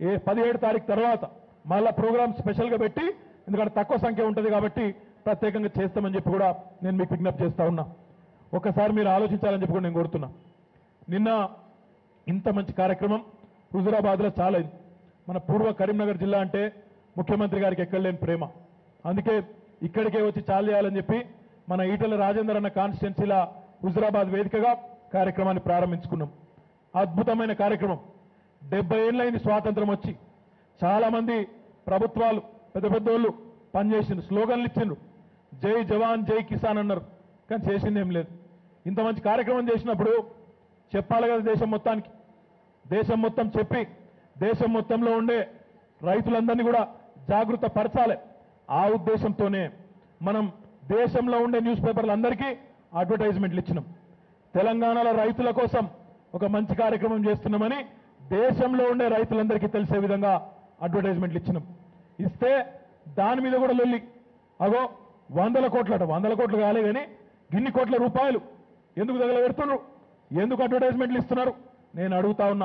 ఏ పదిహేడు తారీఖు తర్వాత మళ్ళా ప్రోగ్రామ్ స్పెషల్గా పెట్టి ఎందుకంటే తక్కువ సంఖ్య ఉంటుంది కాబట్టి ప్రత్యేకంగా చేస్తామని చెప్పి కూడా నేను మీకు విజ్ఞప్తి చేస్తా ఉన్నా ఒకసారి మీరు ఆలోచించాలని చెప్పి కూడా నేను కోరుతున్నా నిన్న ఇంత మంచి కార్యక్రమం హుజురాబాద్లో చాలా అయింది మన పూర్వ కరీంనగర్ జిల్లా అంటే ముఖ్యమంత్రి గారికి ఎక్కడలేని ప్రేమ అందుకే ఇక్కడికే వచ్చి చాలు చేయాలని చెప్పి మన ఈటల రాజేందర్ అన్న కాన్స్టిట్యున్సీల హుజురాబాద్ వేదికగా కార్యక్రమాన్ని ప్రారంభించుకున్నాం అద్భుతమైన కార్యక్రమం డెబ్బై ఏళ్ళైంది స్వాతంత్రం వచ్చి చాలా మంది ప్రభుత్వాలు పెద్ద పెద్దోళ్ళు పనిచేసిండ్రు స్లోగన్లు ఇచ్చిండ్రు జై జవాన్ జై కిసాన్ అన్నారు కానీ చేసింది ఏం లేదు ఇంత మంచి కార్యక్రమం చేసినప్పుడు చెప్పాలి కదా దేశం మొత్తానికి దేశం మొత్తం చెప్పి దేశం మొత్తంలో ఉండే రైతులందరినీ కూడా జాగృత పరచాలి ఆ ఉద్దేశంతోనే మనం దేశంలో ఉండే న్యూస్ పేపర్లందరికీ అడ్వర్టైజ్మెంట్లు ఇచ్చినాం తెలంగాణలో రైతుల కోసం ఒక మంచి కార్యక్రమం చేస్తున్నామని దేశంలో ఉండే రైతులందరికీ తెలిసే విధంగా అడ్వర్టైజ్మెంట్లు ఇచ్చినాం ఇస్తే దాని మీద కూడా లొల్లి అగో వందల కోట్లట వందల కోట్లు కాలే కానీ గిన్ని కోట్ల రూపాయలు ఎందుకు తగలబెడుతున్నారు ఎందుకు అడ్వర్టైజ్మెంట్లు ఇస్తున్నారు నేను అడుగుతా ఉన్నా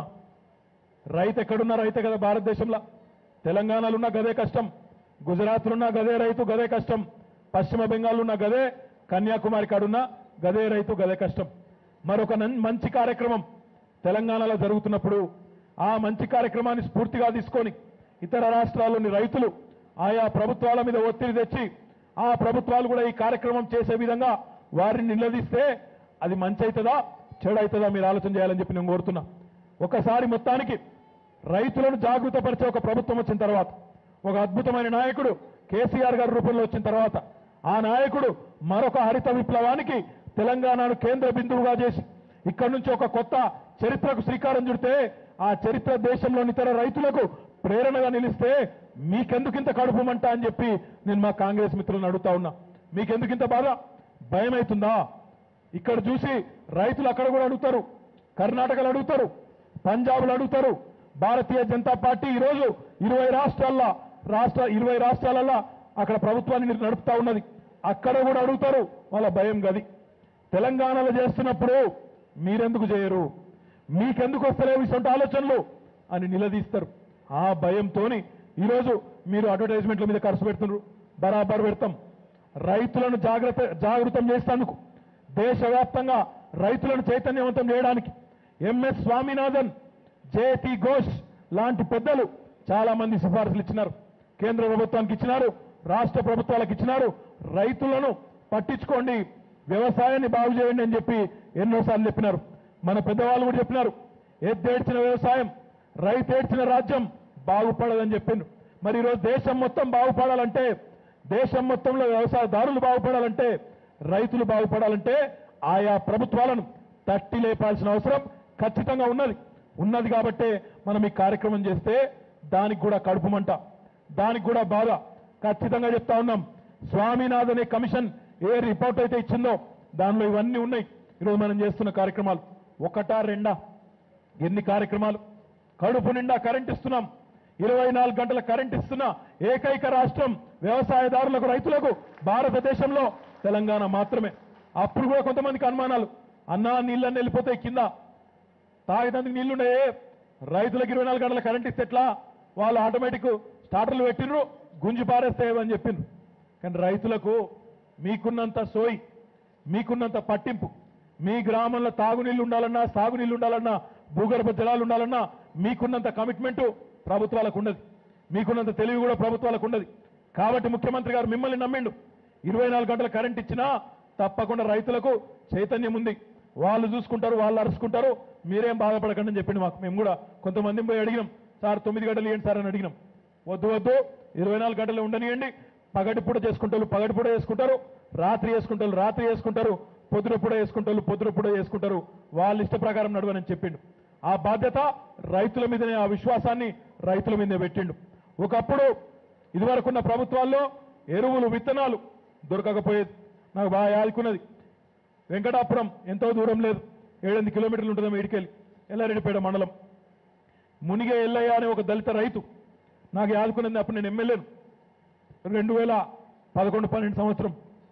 రైతు ఎక్కడున్నా రైతే కదా భారతదేశంలో తెలంగాణలో ఉన్న గదే కష్టం గుజరాత్లో ఉన్న గదే రైతు గదే కష్టం పశ్చిమ బెంగాల్ ఉన్న గదే కన్యాకుమారి కాడున్న గదే రైతు గదే కష్టం మరొక నన్- మంచి కార్యక్రమం తెలంగాణలో జరుగుతున్నప్పుడు ఆ మంచి కార్యక్రమాన్ని స్ఫూర్తిగా తీసుకొని ఇతర రాష్ట్రాల్లోని రైతులు ఆయా ప్రభుత్వాల మీద ఒత్తిడి తెచ్చి ఆ ప్రభుత్వాలు కూడా ఈ కార్యక్రమం చేసే విధంగా వారిని నిలదీస్తే అది మంచి అవుతుందా చెడు అవుతుందా మీరు ఆలోచన చేయాలని చెప్పి నేను కోరుతున్నా ఒకసారి మొత్తానికి రైతులను జాగృతపరిచే ఒక ప్రభుత్వం వచ్చిన తర్వాత ఒక అద్భుతమైన నాయకుడు కేసీఆర్ గారి రూపంలో వచ్చిన తర్వాత ఆ నాయకుడు మరొక హరిత విప్లవానికి తెలంగాణను కేంద్ర బిందువుగా చేసి ఇక్కడి నుంచి ఒక కొత్త చరిత్రకు శ్రీకారం చుడితే ఆ చరిత్ర దేశంలోని ఇతర రైతులకు ప్రేరణగా నిలిస్తే మీకెందుకింత కడుపుమంట అని చెప్పి నేను మా కాంగ్రెస్ మిత్రులను అడుగుతా ఉన్నా మీకెందుకింత బాధ భయం అవుతుందా ఇక్కడ చూసి రైతులు అక్కడ కూడా అడుగుతారు కర్ణాటకలో అడుగుతారు పంజాబ్లో అడుగుతారు భారతీయ జనతా పార్టీ ఈరోజు ఇరవై రాష్ట్రాల్లో రాష్ట్ర ఇరవై రాష్ట్రాలలో అక్కడ ప్రభుత్వాన్ని నడుపుతా ఉన్నది అక్కడ కూడా అడుగుతారు వాళ్ళ భయం గది తెలంగాణలో చేస్తున్నప్పుడు మీరెందుకు చేయరు మీకెందుకు వస్తలేవు ఇటువంటి ఆలోచనలు అని నిలదీస్తారు ఆ భయంతోని ఈరోజు మీరు అడ్వర్టైజ్మెంట్ల మీద ఖర్చు పెడుతున్నారు బరాబర్ పెడతాం రైతులను జాగ్రత్త జాగృతం చేసేందుకు దేశవ్యాప్తంగా రైతులను చైతన్యవంతం చేయడానికి ఎంఎస్ స్వామినాథన్ జేటి ఘోష్ లాంటి పెద్దలు చాలా మంది సిఫార్సులు ఇచ్చినారు కేంద్ర ప్రభుత్వానికి ఇచ్చినారు రాష్ట్ర ప్రభుత్వాలకు ఇచ్చినారు రైతులను పట్టించుకోండి వ్యవసాయాన్ని బాగు చేయండి అని చెప్పి ఎన్నోసార్లు చెప్పినారు మన పెద్దవాళ్ళు కూడా చెప్పినారు ఎద్దేడ్చిన వ్యవసాయం రైతేడ్చిన రాజ్యం బాగుపడదని చెప్పిండ్రు మరి ఈరోజు దేశం మొత్తం బాగుపడాలంటే దేశం మొత్తంలో వ్యవసాయదారులు బాగుపడాలంటే రైతులు బాగుపడాలంటే ఆయా ప్రభుత్వాలను తట్టి లేపాల్సిన అవసరం ఖచ్చితంగా ఉన్నది ఉన్నది కాబట్టే మనం ఈ కార్యక్రమం చేస్తే దానికి కూడా కడుపుమంట దానికి కూడా బాధ ఖచ్చితంగా చెప్తా ఉన్నాం స్వామినాథ్ అనే కమిషన్ ఏ రిపోర్ట్ అయితే ఇచ్చిందో దానిలో ఇవన్నీ ఉన్నాయి ఈరోజు మనం చేస్తున్న కార్యక్రమాలు ఒకటా రెండా ఎన్ని కార్యక్రమాలు కడుపు నిండా కరెంట్ ఇస్తున్నాం ఇరవై నాలుగు గంటల కరెంట్ ఇస్తున్న ఏకైక రాష్ట్రం వ్యవసాయదారులకు రైతులకు భారతదేశంలో తెలంగాణ మాత్రమే అప్పుడు కూడా కొంతమందికి అనుమానాలు అన్నా నీళ్ళన్నీ వెళ్ళిపోతాయి కింద తాగేందుకు నీళ్లున్నాయే రైతులకు ఇరవై నాలుగు గంటల కరెంట్ ఇస్తే ఎట్లా వాళ్ళు ఆటోమేటిక్ స్టార్టర్లు పెట్టినరు గుంజి పారేస్తాయని చెప్పిండ్రు కానీ రైతులకు మీకున్నంత సోయి మీకున్నంత పట్టింపు మీ గ్రామంలో తాగునీళ్లు ఉండాలన్నా సాగునీళ్లు ఉండాలన్నా భూగర్భ జలాలు ఉండాలన్నా మీకున్నంత కమిట్మెంట్ ప్రభుత్వాలకు ఉండదు మీకున్నంత తెలివి కూడా ప్రభుత్వాలకు ఉండదు కాబట్టి ముఖ్యమంత్రి గారు మిమ్మల్ని నమ్మిండు ఇరవై నాలుగు గంటల కరెంట్ ఇచ్చినా తప్పకుండా రైతులకు చైతన్యం ఉంది వాళ్ళు చూసుకుంటారు వాళ్ళు అరుచుకుంటారు మీరేం బాధపడకండి అని చెప్పిండు మాకు మేము కూడా కొంతమంది పోయి అడిగినాం సార్ తొమ్మిది గంటలు ఇవ్వండి సార్ అని అడిగినాం వద్దు వద్దు ఇరవై నాలుగు గంటలు ఉండనియండి పగటి పూట చేసుకుంటారు పగటి పూట చేసుకుంటారు రాత్రి చేసుకుంటారు రాత్రి చేసుకుంటారు పొద్దున పూట చేసుకుంటారు పొద్దున పూట చేసుకుంటారు వాళ్ళ ఇష్ట ప్రకారం నడవనని చెప్పిండు ఆ బాధ్యత రైతుల మీదనే ఆ విశ్వాసాన్ని రైతుల మీదనే పెట్టిండు ఒకప్పుడు ఇదివరకున్న ప్రభుత్వాల్లో ఎరువులు విత్తనాలు దొరకకపోయేది నాకు బాగా యాదుకున్నది వెంకటాపురం ఎంతో దూరం లేదు ఏడెనిమిది కిలోమీటర్లు ఉంటుందా ఇడికెళ్ళి ఎల్లారెడ్డిపేట మండలం మునిగే ఎల్లయ్య అనే ఒక దళిత రైతు నాకు యాదుకున్నది అప్పుడు నేను ఎమ్మెల్యేను రెండు వేల పదకొండు పన్నెండు సంవత్సరం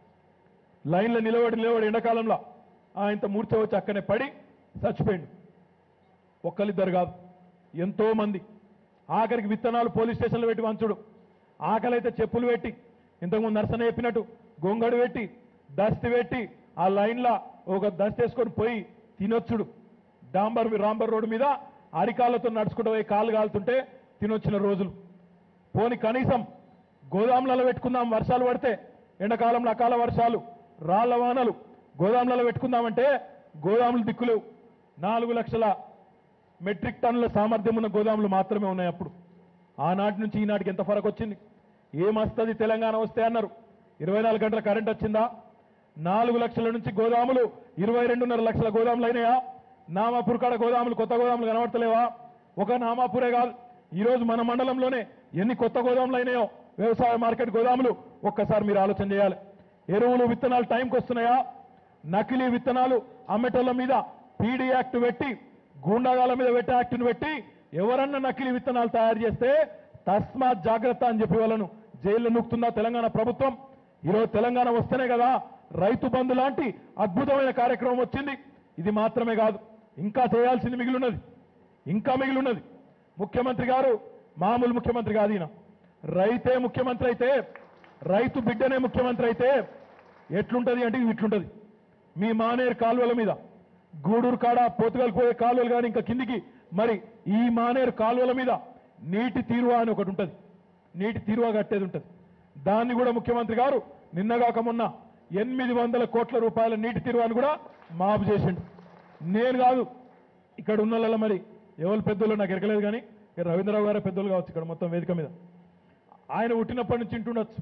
లైన్లో నిలబడి నిలబడి ఎండాకాలంలో ఆయనతో మూర్ఛ వచ్చి అక్కనే పడి చచ్చిపోయిండు ఒక్కరిద్దరు కాదు ఎంతో మంది ఆఖరికి విత్తనాలు పోలీస్ స్టేషన్లో పెట్టి వంచుడు ఆకలి అయితే చెప్పులు పెట్టి ఇంతకుముందు నరసన చెప్పినట్టు గొంగడు పెట్టి దస్తి పెట్టి ఆ లైన్లో ఒక దస్తి వేసుకొని పోయి తినొచ్చుడు డాంబర్ రాంబర్ రోడ్డు మీద అరికాళ్ళతో నడుచుకుంటూ పోయి కాళ్ళు కాలుతుంటే తినొచ్చిన రోజులు పోని కనీసం గోదాములలో పెట్టుకుందాం వర్షాలు పడితే ఎండాకాలంలో అకాల వర్షాలు రాళ్ల వానలు గోదాములలో పెట్టుకుందామంటే గోదాములు దిక్కులేవు నాలుగు లక్షల మెట్రిక్ టన్నుల సామర్థ్యం ఉన్న గోదాములు మాత్రమే ఉన్నాయి అప్పుడు ఆనాటి నుంచి ఈనాటికి ఎంత ఫరక్ వచ్చింది ఏమొస్తుంది తెలంగాణ వస్తే అన్నారు ఇరవై నాలుగు గంటల కరెంట్ వచ్చిందా నాలుగు లక్షల నుంచి గోదాములు ఇరవై రెండున్నర లక్షల గోదాములు అయినాయా నామాపూర్ కాడ గోదాములు కొత్త గోదాములు కనబడతలేవా ఒక నామాపూరే కాదు ఈరోజు మన మండలంలోనే ఎన్ని కొత్త గోదాములు అయినాయో వ్యవసాయ మార్కెట్ గోదాములు ఒక్కసారి మీరు ఆలోచన చేయాలి ఎరువులు విత్తనాలు టైంకి వస్తున్నాయా నకిలీ విత్తనాలు అమ్మేటోళ్ళ మీద పీడీ యాక్ట్ పెట్టి గూండాగాల మీద పెట్టే యాక్ట్ను పెట్టి ఎవరన్నా నకిలీ విత్తనాలు తయారు చేస్తే తస్మాత్ జాగ్రత్త అని చెప్పి వాళ్ళను జైల్లో నూకుతుందా తెలంగాణ ప్రభుత్వం ఈరోజు తెలంగాణ వస్తేనే కదా రైతు బంధు లాంటి అద్భుతమైన కార్యక్రమం వచ్చింది ఇది మాత్రమే కాదు ఇంకా చేయాల్సింది మిగిలిన్నది ఇంకా మిగిలిన్నది ముఖ్యమంత్రి గారు మామూలు ముఖ్యమంత్రి కాదు ఈయన రైతే ముఖ్యమంత్రి అయితే రైతు బిడ్డనే ముఖ్యమంత్రి అయితే ఎట్లుంటది అంటే ఇవి ఇట్లుంటది మీ మానేరు కాలువల మీద గూడూరు కాడ పోతుగల్ పోయే కాలువలు కానీ ఇంకా కిందికి మరి ఈ మానేరు కాలువల మీద నీటి తీరువా అని ఒకటి ఉంటుంది నీటి తీరువా కట్టేది ఉంటుంది దాన్ని కూడా ముఖ్యమంత్రి గారు నిన్నగాక మొన్న ఎనిమిది వందల కోట్ల రూపాయల నీటి తీరువాని కూడా మాఫ్ చేసిండు నేను కాదు ఇక్కడ ఉన్న వాళ్ళ మరి ఎవరు పెద్దోళ్ళు నాకు ఎరకలేదు కానీ ఇక రవీంద్రరావు గారే పెద్దోళ్ళు కావచ్చు ఇక్కడ మొత్తం వేదిక మీద ఆయన పుట్టినప్పటి నుంచి ఇంటుండొచ్చు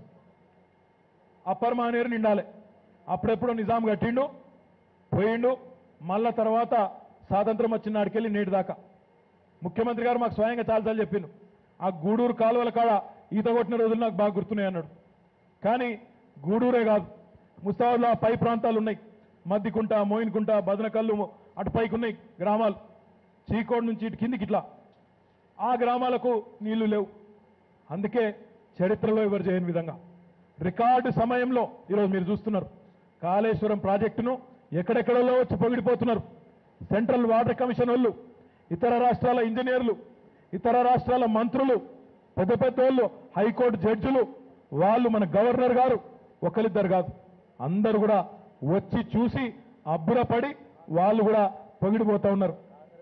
అప్పర్ మానేరు నిండాలి అప్పుడెప్పుడో నిజాం కట్టిండు పోయిండు మళ్ళా తర్వాత స్వాతంత్రం వచ్చిన నాటికెళ్ళి నేటి దాకా ముఖ్యమంత్రి గారు మాకు స్వయంగా చాలాసార్లు చెప్పిండు ఆ గూడూరు కాలువల కాడ ఈత కొట్టిన రోజులు నాకు బాగా గుర్తున్నాయి అన్నాడు కానీ గూడూరే కాదు ముస్తాబాద్లో ఆ పై ప్రాంతాలు ఉన్నాయి మద్దికుంట మోయిన్కుంట బదనకల్లు అటు పైకి ఉన్నాయి గ్రామాలు చీకోడు నుంచి ఇటు కిందికి ఇట్లా ఆ గ్రామాలకు నీళ్లు లేవు అందుకే చరిత్రలో ఎవరు చేయని విధంగా రికార్డు సమయంలో ఈరోజు మీరు చూస్తున్నారు కాళేశ్వరం ప్రాజెక్టును ఎక్కడెక్కడలో వచ్చి పొగిడిపోతున్నారు సెంట్రల్ వాటర్ కమిషన్ వాళ్ళు ఇతర రాష్ట్రాల ఇంజనీర్లు ఇతర రాష్ట్రాల మంత్రులు పెద్ద పెద్ద వాళ్ళు హైకోర్టు జడ్జిలు వాళ్ళు మన గవర్నర్ గారు ఒకరిద్దరు కాదు అందరూ కూడా వచ్చి చూసి అబ్బురపడి వాళ్ళు కూడా పొగిడిపోతా ఉన్నారు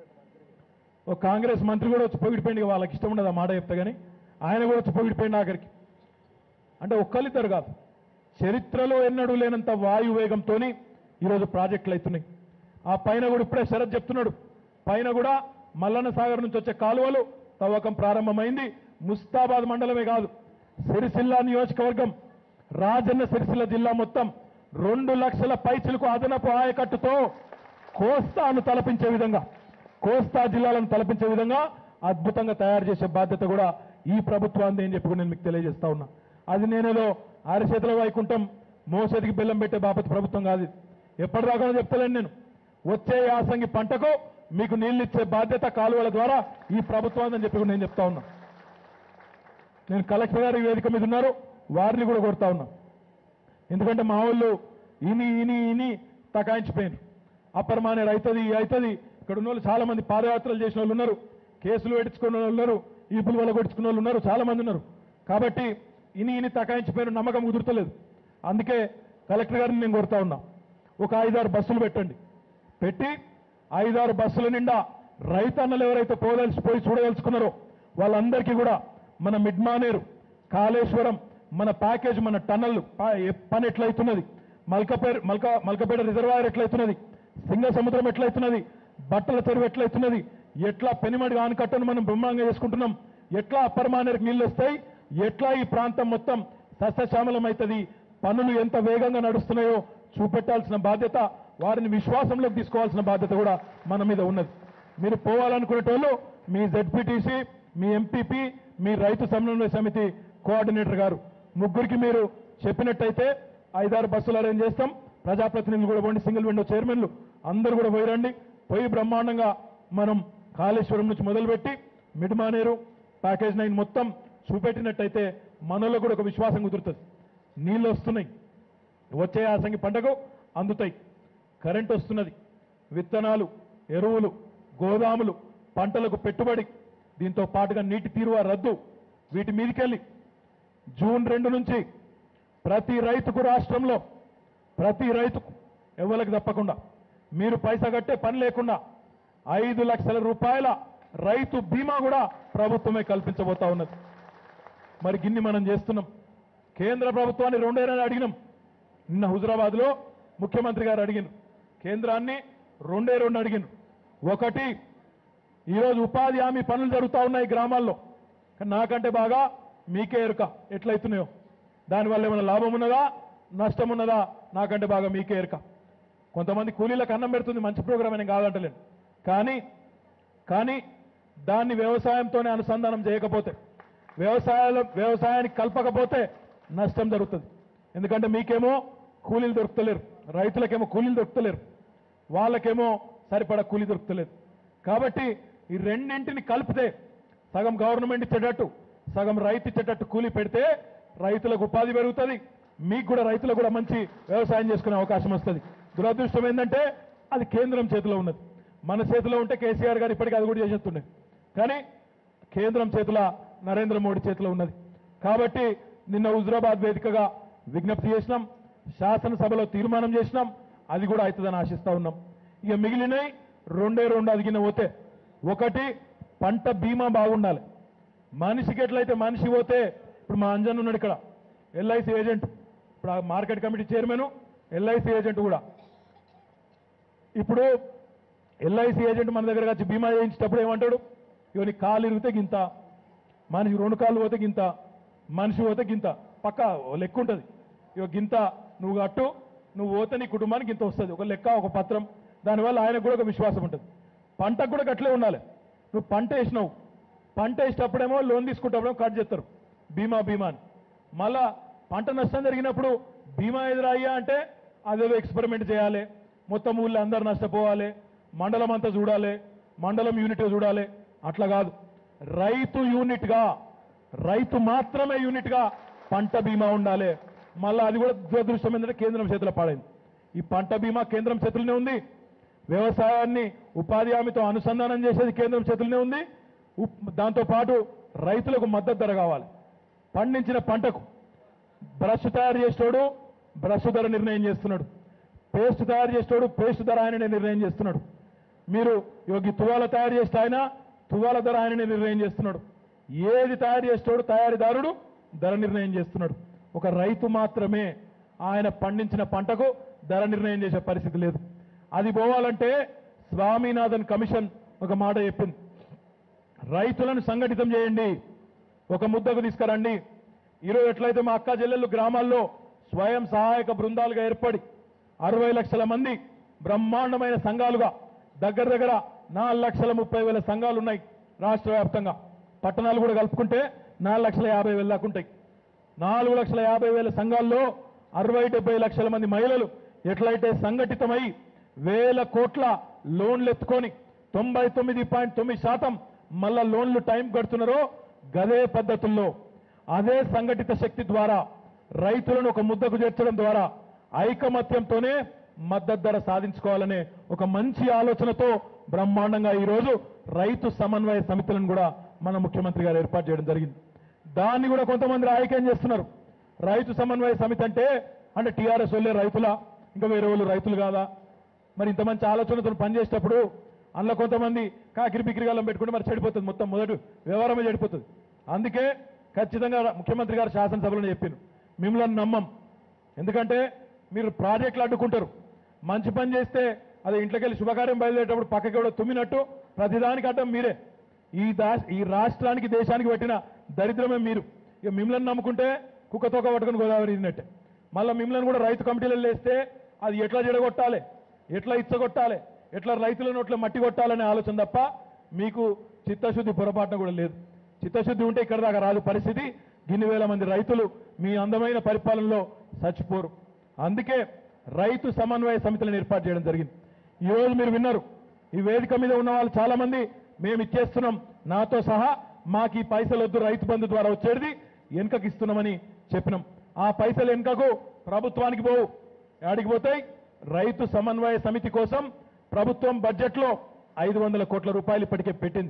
ఒక కాంగ్రెస్ మంత్రి కూడా వచ్చి పొగిడిపోయింది వాళ్ళకి ఇష్టం ఉండదు ఆ మాట చెప్తా కానీ ఆయన కూడా వచ్చి పొగిడిపోయింది ఆఖరికి అంటే ఒక్కళ్ళిద్దరు కాదు చరిత్రలో ఎన్నడూ లేనంత వాయు వేగంతో ఈరోజు ప్రాజెక్టులు అవుతున్నాయి ఆ పైన కూడా ఇప్పుడే శరత్ చెప్తున్నాడు పైన కూడా మల్లన్న సాగర్ నుంచి వచ్చే కాలువలు తవ్వకం ప్రారంభమైంది ముస్తాబాద్ మండలమే కాదు సిరిసిల్ల నియోజకవర్గం రాజన్న సిరిసిల్ల జిల్లా మొత్తం రెండు లక్షల పైచిలకు అదనపు ఆయకట్టుతో కోస్తాను తలపించే విధంగా కోస్తా జిల్లాలను తలపించే విధంగా అద్భుతంగా తయారు చేసే బాధ్యత కూడా ఈ ప్రభుత్వాన్ని అని చెప్పి కూడా నేను మీకు తెలియజేస్తా ఉన్నా అది నేనేదో అరచేతుల వైకుంఠం మోసేదికి బెల్లం పెట్టే బాపతి ప్రభుత్వం కాదు ఇది. ఎప్పటిదాకా చెప్తలేను నేను వచ్చే యాసంగి పంటకు మీకు నీళ్ళు ఇచ్చే బాధ్యత కాలువల ద్వారా ఈ ప్రభుత్వాన్ని అని చెప్పి కూడా నేను చెప్తా ఉన్నా నేను కలెక్టర్ గారి వేదిక మీద ఉన్నారు వారిని కూడా కొడతా ఉన్నా ఎందుకంటే మా వాళ్ళు ఇని ఇని ఇని తకాయించిపోయినారు అప్పర్ మానేరు అవుతుంది అవుతుంది ఇక్కడ ఉన్న వాళ్ళు చాలా మంది పాదయాత్రలు చేసిన వాళ్ళు ఉన్నారు కేసులు పెట్టించుకున్న వాళ్ళు ఉన్నారు ఈపులు వల్ల కొట్టించుకున్న వాళ్ళు ఉన్నారు చాలా మంది ఉన్నారు కాబట్టి ఇని ఇని తకాయించిపోయిన నమ్మకం కుదురుతలేదు అందుకే కలెక్టర్ గారిని నేను కొడతా ఉన్నా ఒక ఐదారు బస్సులు పెట్టండి పెట్టి ఐదారు బస్సుల నిండా రైతన్నలు ఎవరైతే పోదలిసి పోయి చూడదలుచుకున్నారో వాళ్ళందరికీ కూడా మన మిడ్ మానేరు కాళేశ్వరం మన ప్యాకేజ్ మన టన్నల్ పా- ఏ పని ఎట్లయితున్నది మల్కపేట మల్క మల్కపేట రిజర్వాయర్ ఎట్లయితున్నది సింగ సముద్రం ఎట్లయితున్నది బట్టల చెరువు ఎట్లయితున్నది ఎట్లా పెనిమడి ఆనకట్టను మనం బ్రహ్మాండంగా చేసుకుంటున్నాం ఎట్లా అప్పర్ మానేరుకి నీళ్ళు వస్తాయి ఎట్లా ఈ ప్రాంతం మొత్తం సస్యశ్యామలం అవుతుంది పనులు ఎంత వేగంగా నడుస్తున్నాయో చూపెట్టాల్సిన బాధ్యత వారిని విశ్వాసంలోకి తీసుకోవాల్సిన బాధ్యత కూడా మన మీద ఉన్నది మీరు పోవాలనుకునేటోళ్ళు మీ జెడ్పీటీసీ మీ ఎంపీపీ మీ రైతు సమన్వయ సమితి కోఆర్డినేటర్ గారు ముగ్గురికి మీరు చెప్పినట్టయితే ఐదారు బస్సులు అరేంజ్ చేస్తాం ప్రజాప్రతినిధులు కూడా పోండి సింగిల్ విండో చైర్మన్లు అందరూ కూడా పోయి రండి పోయి బ్రహ్మాండంగా మనం కాళేశ్వరం నుంచి మొదలుపెట్టి మిడ్మానేరు ప్యాకేజ్ నైన్ మొత్తం చూపెట్టినట్టయితే మనలో కూడా ఒక విశ్వాసం కుదురుతుంది నీళ్ళు వస్తున్నాయి వచ్చే యాసంగి పంటకు అందుతాయి కరెంట్ వస్తున్నది విత్తనాలు ఎరువులు గోదాములు పంటలకు పెట్టుబడి దీంతో పాటుగా నీటి తీరువ రద్దు వీటి మీదకెళ్ళి జూన్ రెండు నుంచి ప్రతి రైతుకు రాష్ట్రంలో ప్రతి రైతుకు ఎవరికి తప్పకుండా మీరు పైసా కట్టే పని లేకుండా ఐదు లక్షల రూపాయల రైతు బీమా కూడా ప్రభుత్వమే కల్పించబోతా ఉన్నది మరి గిన్ని మనం చేస్తున్నాం కేంద్ర ప్రభుత్వాన్ని రెండేళ్ళని అడిగినాం నిన్న హుజరాబాద్ లో ముఖ్యమంత్రి గారు అడిగినారు కేంద్రాన్ని రెండే రెండు అడిగినారు ఒకటి ఈరోజు ఉపాధి హామీ పనులు జరుగుతూ ఉన్నాయి గ్రామాల్లో కానీ నాకంటే బాగా మీకే ఎరుక ఎట్లయితున్నాయో దానివల్ల ఏమైనా లాభం ఉన్నదా నష్టం ఉన్నదా నాకంటే బాగా మీకే ఎరుక కొంతమంది కూలీలకు అన్నం పెడుతుంది మంచి ప్రోగ్రామ్ అని కాదంటలేను కానీ కానీ దాన్ని వ్యవసాయంతోనే అనుసంధానం చేయకపోతే వ్యవసాయాలు వ్యవసాయానికి కలపకపోతే నష్టం జరుగుతుంది ఎందుకంటే మీకేమో కూలీలు దొరుకుతలేరు రైతులకేమో కూలీలు దొరుకుతలేరు వాళ్ళకేమో సరిపడా కూలీ దొరుకుతలేదు కాబట్టి ఈ రెండింటిని కలిపితే సగం గవర్నమెంట్ ఇచ్చేటట్టు సగం రైతు ఇచ్చేటట్టు కూలీ పెడితే రైతులకు ఉపాధి పెరుగుతుంది మీకు కూడా రైతులకు కూడా మంచి వ్యవసాయం చేసుకునే అవకాశం వస్తుంది దురదృష్టం ఏంటంటే అది కేంద్రం చేతిలో ఉన్నది మన చేతిలో ఉంటే కేసీఆర్ గారు ఇప్పటికీ అది కూడా చేసేస్తుండే కానీ కేంద్రం చేతిలో నరేంద్ర మోడీ చేతిలో ఉన్నది కాబట్టి నిన్న హుజరాబాద్ వేదికగా విజ్ఞప్తి చేసినాం శాసనసభలో తీర్మానం చేసినాం అది కూడా అవుతుందని ఆశిస్తా ఉన్నాం ఇక మిగిలినవి రెండే రెండు అదిగిన పోతే ఒకటి పంట బీమా బాగుండాలి మనిషికి ఎట్లయితే మనిషి పోతే ఇప్పుడు మా అంజన్ ఉన్నాడు ఇక్కడ ఎల్ఐసి ఏజెంట్ ఇప్పుడు ఆ market committee chairman LIC agent కూడా ఇప్పుడు ఎల్ఐసి ఏజెంట్ మన దగ్గరకు వచ్చి బీమా చేయించేటప్పుడు ఏమంటాడు ఇవన్నీ నీ కాలు ఇరిగితే గింత మనిషి రెండు కాళ్ళు పోతే గింత మనిషి పోతే గింత పక్క ఓ లెక్క ఉంటుంది ఇక గింత నువ్వు కట్టు నువ్వు పోతే నీ కుటుంబానికి ఇంత వస్తుంది ఒక లెక్క ఒక పత్రం దానివల్ల ఆయనకు కూడా ఒక విశ్వాసం ఉంటుంది పంటకు కూడా గట్లే ఉండాలి నువ్వు పంట వేసినావు పంట వేసేటప్పుడేమో లోన్ తీసుకుంటప్పుడేమో కట్ చేస్తారు బీమా బీమా అని మళ్ళా పంట నష్టం జరిగినప్పుడు బీమా ఎదురయ్యా అంటే అదేదో ఎక్స్పెరిమెంట్ చేయాలి మొత్తం ఊళ్ళో అందరు నష్టపోవాలి మండలం అంతా చూడాలి మండలం యూనిట్ చూడాలి అట్లా కాదు రైతు యూనిట్గా రైతు మాత్రమే యూనిట్గా పంట బీమా ఉండాలి మళ్ళా అది కూడా దురదృష్టం ఏంటంటే కేంద్రం చేతిలో పడింది ఈ పంట బీమా కేంద్రం చేతుల్లోనే ఉంది వ్యవసాయాన్ని ఉపాధి హామీతో అనుసంధానం చేసేది కేంద్రం చేతుల్లోనే ఉంది ఉప్- దాంతో పాటు రైతులకు మద్దతు ధర కావాలి పండించిన పంటకు బ్రష్ తయారు చేసేటోడు బ్రష్ ధర నిర్ణయం చేస్తున్నాడు పేస్ట్ తయారు చేసేటోడు పేస్ట్ ధర ఆయననే నిర్ణయం చేస్తున్నాడు మీరు యోగి తువాల తయారు చేస్తే ఆయన తువాల ధర ఆయననే నిర్ణయం చేస్తున్నాడు ఏది తయారు చేసేటోడు తయారీదారుడు ధర నిర్ణయం చేస్తున్నాడు ఒక రైతు మాత్రమే ఆయన పండించిన పంటకు ధర నిర్ణయం చేసే పరిస్థితి లేదు అది పోవాలంటే స్వామినాథన్ కమిషన్ ఒక మాట చెప్పింది రైతులను సంఘటితం చేయండి ఒక ముద్దకు తీసుకురండి ఈరోజు ఎట్లయితే మా అక్క చెల్లెళ్ళు గ్రామాల్లో స్వయం సహాయక బృందాలుగా ఏర్పడి అరవై లక్షల మంది బ్రహ్మాండమైన సంఘాలుగా దగ్గర దగ్గర నాలుగు లక్షల ముప్పై వేల సంఘాలు ఉన్నాయి రాష్ట్ర వ్యాప్తంగా పట్టణాలు కూడా కలుపుకుంటే నాలుగు లక్షల యాభై వేల దాకా ఉంటాయి నాలుగు లక్షల యాభై వేల సంఘాల్లో అరవై డెబ్బై లక్షల మంది మహిళలు ఎట్లయితే సంఘటితమై వేల కోట్ల లోన్లు ఎత్తుకొని తొంభై తొమ్మిది పాయింట్ తొమ్మిది శాతం మళ్ళా లోన్లు టైం కడుతున్నారో గదే పద్ధతుల్లో అదే సంఘటిత శక్తి ద్వారా రైతులను ఒక ముద్దకు చేర్చడం ద్వారా ఐకమత్యంతోనే మద్దతు ధర సాధించుకోవాలనే ఒక మంచి ఆలోచనతో బ్రహ్మాండంగా ఈరోజు రైతు సమన్వయ సమితులను కూడా మన ముఖ్యమంత్రి గారు ఏర్పాటు చేయడం జరిగింది దాన్ని కూడా కొంతమంది రాజకీయం చేస్తున్నారు రైతు సమన్వయ సమితి అంటే అంటే టీఆర్ఎస్ వాళ్ళే రైతుల ఇంకా వేరే వాళ్ళు రైతులు కాదా మరి ఇంత మంచి ఆలోచనతో పనిచేసేటప్పుడు అందులో కొంతమంది కాకిరి బిక్కిరి గల్లం పెట్టుకుంటే మరి చెడిపోతుంది మొత్తం మొదటి వ్యవహారమే చెడిపోతుంది అందుకే ఖచ్చితంగా ముఖ్యమంత్రి గారు శాసనసభలో చెప్పారు మిమ్మల్ని నమ్మం ఎందుకంటే మీరు ప్రాజెక్టులు అడ్డుకుంటారు మంచి పని చేస్తే అది ఇంట్లోకి వెళ్ళి శుభకార్యం బయలుదేరేటప్పుడు పక్కకి కూడా తుమ్మినట్టు ప్రతిదానికి అడ్డం మీరే ఈ దా ఈ రాష్ట్రానికి దేశానికి పెట్టిన దరిద్రమే మీరు ఇక మిమ్మల్ని నమ్ముకుంటే కుక్కతోక పట్టుకుని గోదావరి ఇదినట్టే మళ్ళీ మిమ్మల్ని కూడా రైతు కమిటీలలో వేస్తే అది ఎట్లా జడగొట్టాలి ఎట్లా ఇచ్చగొట్టాలి ఎట్లా రైతుల నోట్ల మట్టి కొట్టాలనే ఆలోచన తప్ప మీకు చిత్తశుద్ధి పొరపాటున కూడా లేదు చిత్తశుద్ధి ఉంటే ఇక్కడ దాకా రాదు పరిస్థితి గిన్ని వేల మంది రైతులు మీ అందమైన పరిపాలనలో చచ్చిపోరు అందుకే రైతు సమన్వయ సమితులను ఏర్పాటు చేయడం జరిగింది ఈ రోజు మీరు విన్నారు ఈ వేదిక మీద ఉన్న వాళ్ళు చాలా మంది మేము ఇచ్చేస్తున్నాం నాతో సహా మాకు ఈ పైసలు వద్దు రైతు బంధు ద్వారా వచ్చేది వెనుకకి ఇస్తున్నామని చెప్పినాం ఆ పైసలు వెనుకకు ప్రభుత్వానికి పోవు యాడికి పోతాయి రైతు సమన్వయ సమితి కోసం ప్రభుత్వం బడ్జెట్లో ఐదు వందల కోట్ల రూపాయలు ఇప్పటికే పెట్టింది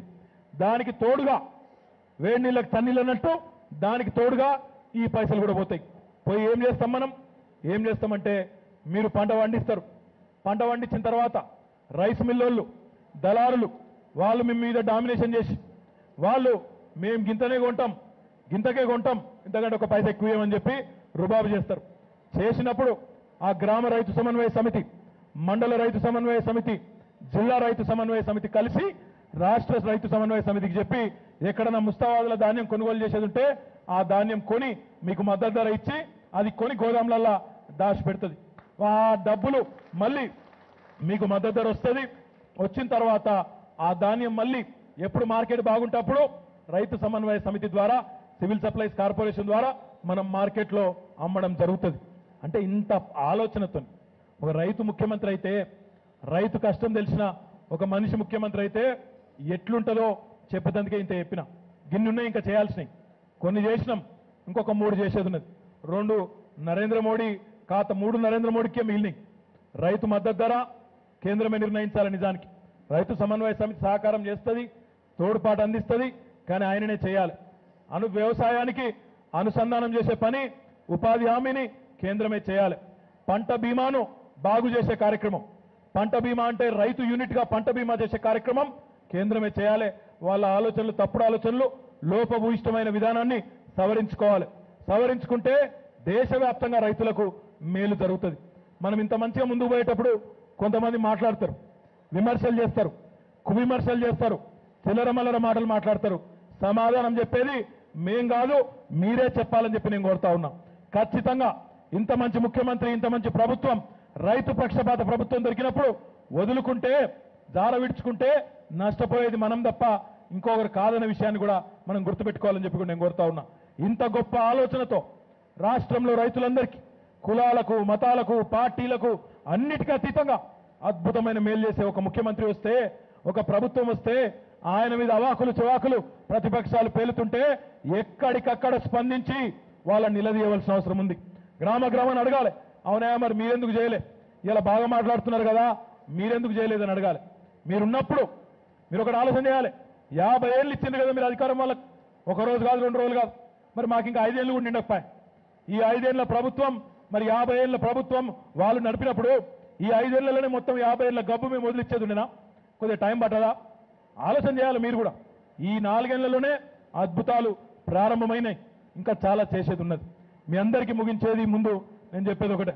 దానికి తోడుగా వేడి నీళ్ళకి తన్నీళ్ళు అన్నట్టు దానికి తోడుగా ఈ పైసలు కూడా పోతాయి పోయి ఏం చేస్తాం మనం ఏం చేస్తామంటే మీరు పంట పండిస్తారు పంట పండించిన తర్వాత రైస్ మిల్లోళ్ళు దళారులు వాళ్ళు మీ మీద డామినేషన్ చేసి వాళ్ళు మేము గింతనే కొంటాం గింతకే కొంటాం ఇంతకంటే ఒక పైసా ఎక్కువ ఇవ్వమని చెప్పి రుబాబు చేస్తారు చేసినప్పుడు ఆ గ్రామ రైతు సమన్వయ సమితి మండల రైతు సమన్వయ సమితి జిల్లా రైతు సమన్వయ సమితి కలిసి రాష్ట్ర రైతు సమన్వయ సమితికి చెప్పి ఎక్కడన్నా ముస్తాబాదుల ధాన్యం కొనుగోలు చేసేది ఉంటే ఆ ధాన్యం కొని మీకు మద్దతు ధర ఇచ్చి అది కొని గోదాంలల్లా దాచి పెడుతుంది ఆ డబ్బులు మళ్ళీ మీకు మద్దతు ధర వస్తుంది వచ్చిన తర్వాత ఆ ధాన్యం మళ్ళీ ఎప్పుడు మార్కెట్ బాగుంటే అప్పుడు రైతు సమన్వయ సమితి ద్వారా సివిల్ సప్లైస్ కార్పొరేషన్ ద్వారా మనం మార్కెట్లో అమ్మడం జరుగుతుంది అంటే ఇంత ఆలోచనతో ఒక రైతు ముఖ్యమంత్రి అయితే రైతు కష్టం తెలిసిన ఒక మనిషి ముఖ్యమంత్రి అయితే ఎట్లుంటుందో చెప్పేందుకే ఇంత చెప్పిన గిన్ని ఉన్నాయి ఇంకా చేయాల్సినవి కొన్ని చేసినాం ఇంకొక మూడు చేసేది ఉన్నది రెండు నరేంద్ర మోడీ ఖాతా మూడు నరేంద్ర మోడీకే మిగిలినాయి రైతు మద్దతు ధర కేంద్రమే నిర్ణయించాలి నిజానికి రైతు సమన్వయ సమితి సహకారం చేస్తుంది తోడ్పాటు అందిస్తుంది కానీ ఆయననే చేయాలి అను వ్యవసాయానికి అనుసంధానం చేసే పని ఉపాధి హామీని కేంద్రమే చేయాలి పంట బీమాను బాగు చేసే కార్యక్రమం పంట బీమా అంటే రైతు యూనిట్గా పంట బీమా చేసే కార్యక్రమం కేంద్రమే చేయాలి వాళ్ళ ఆలోచనలు తప్పుడు ఆలోచనలు లోపభూయిష్టమైన విధానాన్ని సవరించుకోవాలి సవరించుకుంటే దేశవ్యాప్తంగా రైతులకు మేలు జరుగుతుంది మనం ఇంత మంచిగా ముందుకు పోయేటప్పుడు కొంతమంది మాట్లాడతారు విమర్శలు చేస్తారు కువిమర్శలు చేస్తారు చిల్లర మల్లర మాటలు మాట్లాడతారు సమాధానం చెప్పేది మేం కాదు మీరే చెప్పాలని చెప్పి నేను కోరుతా ఉన్నా ఖచ్చితంగా ఇంత మంచి ముఖ్యమంత్రి ఇంత మంచి ప్రభుత్వం రైతు పక్షపాత ప్రభుత్వం దొరికినప్పుడు వదులుకుంటే జార విడుచుకుంటే నష్టపోయేది మనం తప్ప ఇంకొకరు కాదన్న విషయాన్ని కూడా మనం గుర్తుపెట్టుకోవాలని చెప్పి కూడా నేను కోరుతా ఉన్నా ఇంత గొప్ప ఆలోచనతో రాష్ట్రంలో రైతులందరికీ కులాలకు మతాలకు పార్టీలకు అన్నిటికీ అతీతంగా అద్భుతమైన మేలు చేసే ఒక ముఖ్యమంత్రి వస్తే ఒక ప్రభుత్వం వస్తే ఆయన మీద అవాకులు చివాకులు ప్రతిపక్షాలు పేలుతుంటే ఎక్కడికక్కడ స్పందించి వాళ్ళని నిలదీయవలసిన అవసరం ఉంది గ్రామ గ్రామాన్ని అడగాలి అవునా మరి మీరెందుకు చేయలే ఇలా బాగా మాట్లాడుతున్నారు కదా మీరెందుకు చేయలేదని అడగాలి మీరున్నప్పుడు మీరు ఒకటి ఆలోచన చేయాలి యాభై ఏళ్ళు ఇచ్చింది కదా మీరు అధికారం వాళ్ళకి ఒక రోజు కాదు రెండు రోజులు కాదు మరి మాకు ఇంకా ఐదేళ్ళు కూడా నిండకపోయి ఈ ఐదేళ్ల ప్రభుత్వం మరి యాభై ఏళ్ల ప్రభుత్వం వాళ్ళు నడిపినప్పుడు ఈ ఐదేళ్లలోనే మొత్తం యాభై ఏళ్ల గబ్బు మేము వదిలిచ్చేది ఉండేనా కొద్దిగా టైం పట్టదా ఆలోచన చేయాలి మీరు కూడా ఈ నాలుగేళ్లలోనే అద్భుతాలు ప్రారంభమైనాయి ఇంకా చాలా చేసేది ఉన్నది మీ అందరికీ ముగించేది ముందు నేను చెప్పేది ఒకటే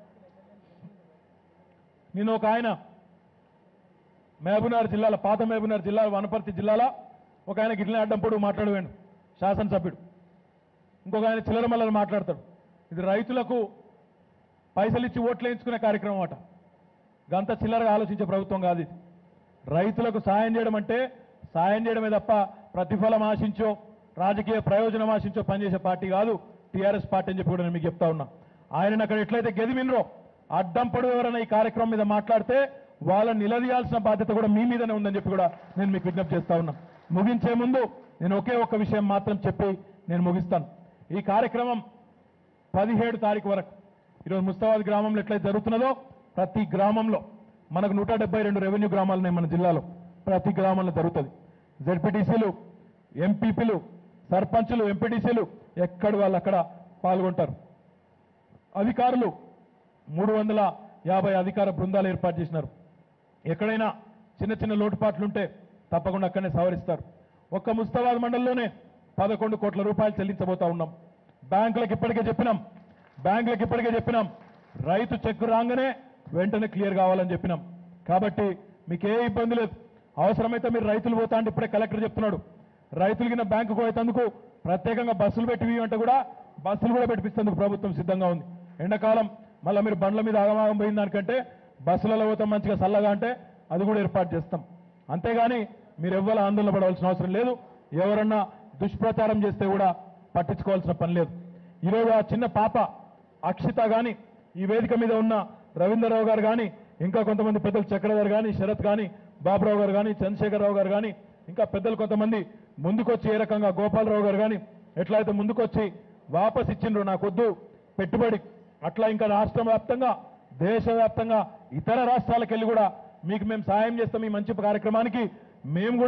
నేను ఒక ఆయన మహబూబ్నగర్ జిల్లాలో పాత మహబూబ్నగర్ జిల్లా వనపర్తి జిల్లాలో ఒక ఆయన గిట్లనే అడ్డం పొడుగు మాట్లాడవేండు శాసనసభ్యుడు ఇంకొక ఆయన చిల్లర మల్లలు మాట్లాడతాడు ఇది రైతులకు పైసలు ఇచ్చి ఓట్లు వేయించుకునే కార్యక్రమం అట గంత చిల్లరగా ఆలోచించే ప్రభుత్వం కాదు ఇది రైతులకు సాయం చేయడం అంటే సాయం చేయడమే తప్ప ప్రతిఫలం ఆశించో రాజకీయ ప్రయోజనం ఆశించో పనిచేసే పార్టీ కాదు టీఆర్ఎస్ పార్టీ అని చెప్పి కూడా నేను మీకు చెప్తా ఉన్నా ఆయన అక్కడ ఎట్లయితే గెదిమినరో అడ్డం పొడవు ఎవరైనా ఈ కార్యక్రమం మీద మాట్లాడితే వాళ్ళని నిలదీయాల్సిన బాధ్యత కూడా మీ మీదనే ఉందని చెప్పి కూడా నేను మీకు విజ్ఞప్తి చేస్తా ఉన్నా ముగించే ముందు నేను ఒకే ఒక్క విషయం మాత్రం చెప్పి నేను ముగిస్తాను ఈ కార్యక్రమం పదిహేడు తారీఖు వరకు ఈరోజు ముస్తాబాద్ గ్రామంలో ఎట్లయితే జరుగుతున్నదో ప్రతి గ్రామంలో మనకు నూట డెబ్బై రెండు రెవెన్యూ గ్రామాలు ఉన్నాయి మన జిల్లాలో ప్రతి గ్రామంలో జరుగుతుంది జెడ్పీటీసీలు ఎంపీపీలు సర్పంచులు ఎంపీటీసీలు ఎక్కడి వాళ్ళు అక్కడ పాల్గొంటారు అధికారులు మూడు వందల యాభై అధికార బృందాలు ఏర్పాటు చేసినారు ఎక్కడైనా చిన్న చిన్న లోటుపాట్లుంటే తప్పకుండా అక్కడనే సవరిస్తారు ఒక్క ముస్తాబాద్ మండలంలోనే పదకొండు కోట్ల రూపాయలు చెల్లించబోతా ఉన్నాం బ్యాంకులకు ఇప్పటికే చెప్పినాం బ్యాంకులకు ఇప్పటికే చెప్పినాం రైతు చెక్ రాగానే వెంటనే క్లియర్ కావాలని చెప్పినాం కాబట్టి మీకు ఏ ఇబ్బంది లేదు అవసరమైతే మీరు రైతులు పోతా అంటే ఇప్పుడే కలెక్టర్ చెప్తున్నాడు రైతులు కింద బ్యాంకుకు పోయేందుకు ప్రత్యేకంగా బస్సులు పెట్టి అంటే కూడా బస్సులు కూడా పెట్టిస్తేందుకు ప్రభుత్వం సిద్ధంగా ఉంది ఎండాకాలం మళ్ళీ మీరు బండ్ల మీద ఆగమాగం పోయిన దానికంటే బస్సులలో పోతాం మంచిగా చల్లగా అంటే అది కూడా ఏర్పాటు చేస్తాం అంతేగాని మీరు ఎవ్వరు ఆందోళన పడవలసిన అవసరం లేదు ఎవరన్నా దుష్ప్రచారం చేస్తే కూడా పట్టించుకోవాల్సిన పని లేదు ఈరోజు ఆ చిన్న పాప అక్షిత గాని ఈ వేదిక మీద ఉన్న రవీంద్రరావు గారు కానీ ఇంకా కొంతమంది పెద్దలు చక్రధర్ కానీ శరత్ కానీ బాబురావు గారు కానీ చంద్రశేఖరరావు గారు కానీ ఇంకా పెద్దలు కొంతమంది ముందుకొచ్చి ఏ రకంగా గోపాలరావు గారు కానీ ఎట్లయితే ముందుకొచ్చి వాపస్ ఇచ్చిండ్రు నాకొద్దు పెట్టుబడి అట్లా ఇంకా రాష్ట్ర వ్యాప్తంగా దేశవ్యాప్తంగా ఇతర రాష్ట్రాలకు వెళ్ళి కూడా మీకు మేము సాయం చేస్తాం ఈ మంచి కార్యక్రమానికి మేము కూడా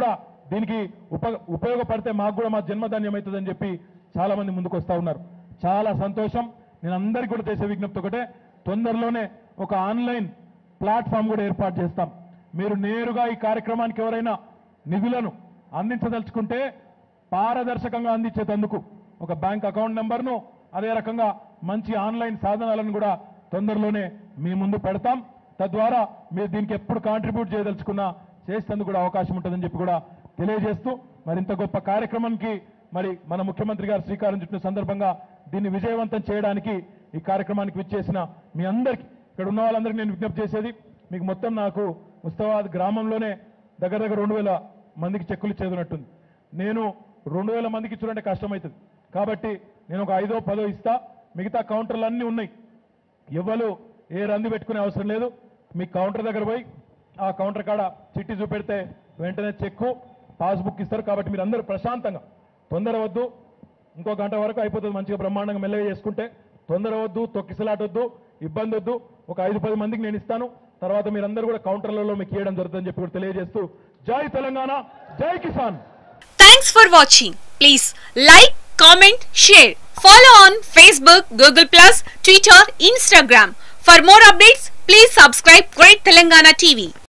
దీనికి ఉప ఉపయోగపడితే మాకు కూడా మా జన్మధాన్యం అవుతుందని చెప్పి చాలా మంది ముందుకు వస్తూ ఉన్నారు చాలా సంతోషం నేను అందరికీ కూడా చేసే విజ్ఞప్తి ఒకటే తొందరలోనే ఒక ఆన్లైన్ ప్లాట్ఫామ్ కూడా ఏర్పాటు చేస్తాం మీరు నేరుగా ఈ కార్యక్రమానికి ఎవరైనా నిధులను అందించదలుచుకుంటే పారదర్శకంగా అందించేందుకు ఒక బ్యాంక్ అకౌంట్ నెంబర్ను అదే రకంగా మంచి ఆన్లైన్ సాధనాలను కూడా తొందరలోనే మీ ముందు పెడతాం తద్వారా మీరు దీనికి ఎప్పుడు కాంట్రిబ్యూట్ చేయదలుచుకున్నా చేసేందుకు కూడా అవకాశం ఉంటుందని చెప్పి కూడా తెలియజేస్తూ మరి ఇంత గొప్ప కార్యక్రమానికి మరి మన ముఖ్యమంత్రి గారు శ్రీకారం చుట్టిన సందర్భంగా దీన్ని విజయవంతం చేయడానికి ఈ కార్యక్రమానికి విచ్చేసిన మీ అందరికీ ఇక్కడ ఉన్న వాళ్ళందరికీ నేను విజ్ఞప్తి చేసేది మీకు మొత్తం నాకు ముస్తాబాద్ గ్రామంలోనే దగ్గర దగ్గర రెండు వేల మందికి చెక్కులు ఇచ్చేదినట్టుంది నేను రెండు వేల మందికి ఇచ్చుడంటే కష్టమవుతుంది కాబట్టి నేను ఒక ఐదో పదో ఇస్తా మిగతా కౌంటర్లు అన్నీ ఉన్నాయి ఎవరు ఏ రంది పెట్టుకునే అవసరం లేదు మీ కౌంటర్ దగ్గర పోయి ఆ కౌంటర్ కాడ చిట్టి చూపెడితే వెంటనే చెక్కు పాస్బుక్ ఇస్తారు కాబట్టి మీరు అందరూ ప్రశాంతంగా తొందర వద్దు ఇంకో గంట వరకు అయిపోతుంది మంచిగా బ్రహ్మాండంగా మెల్లగా చేసుకుంటే తొందర వద్దు తొక్కిసలాటొద్దు ఇబ్బంది వద్దు ఒక ఐదు పది మందికి నేను ఇస్తాను తర్వాత మీరందరూ కూడా కౌంటర్లలో మీకు ఇవ్వడం జరుగుతుందని చెప్పి కూడా తెలియజేస్తూ జై తెలంగాణ జై Kisan Thanks for watching. Please like, comment, share. Follow on Facebook, Google Plus, Twitter, Instagram. For more updates, please subscribe Great Telangana TV.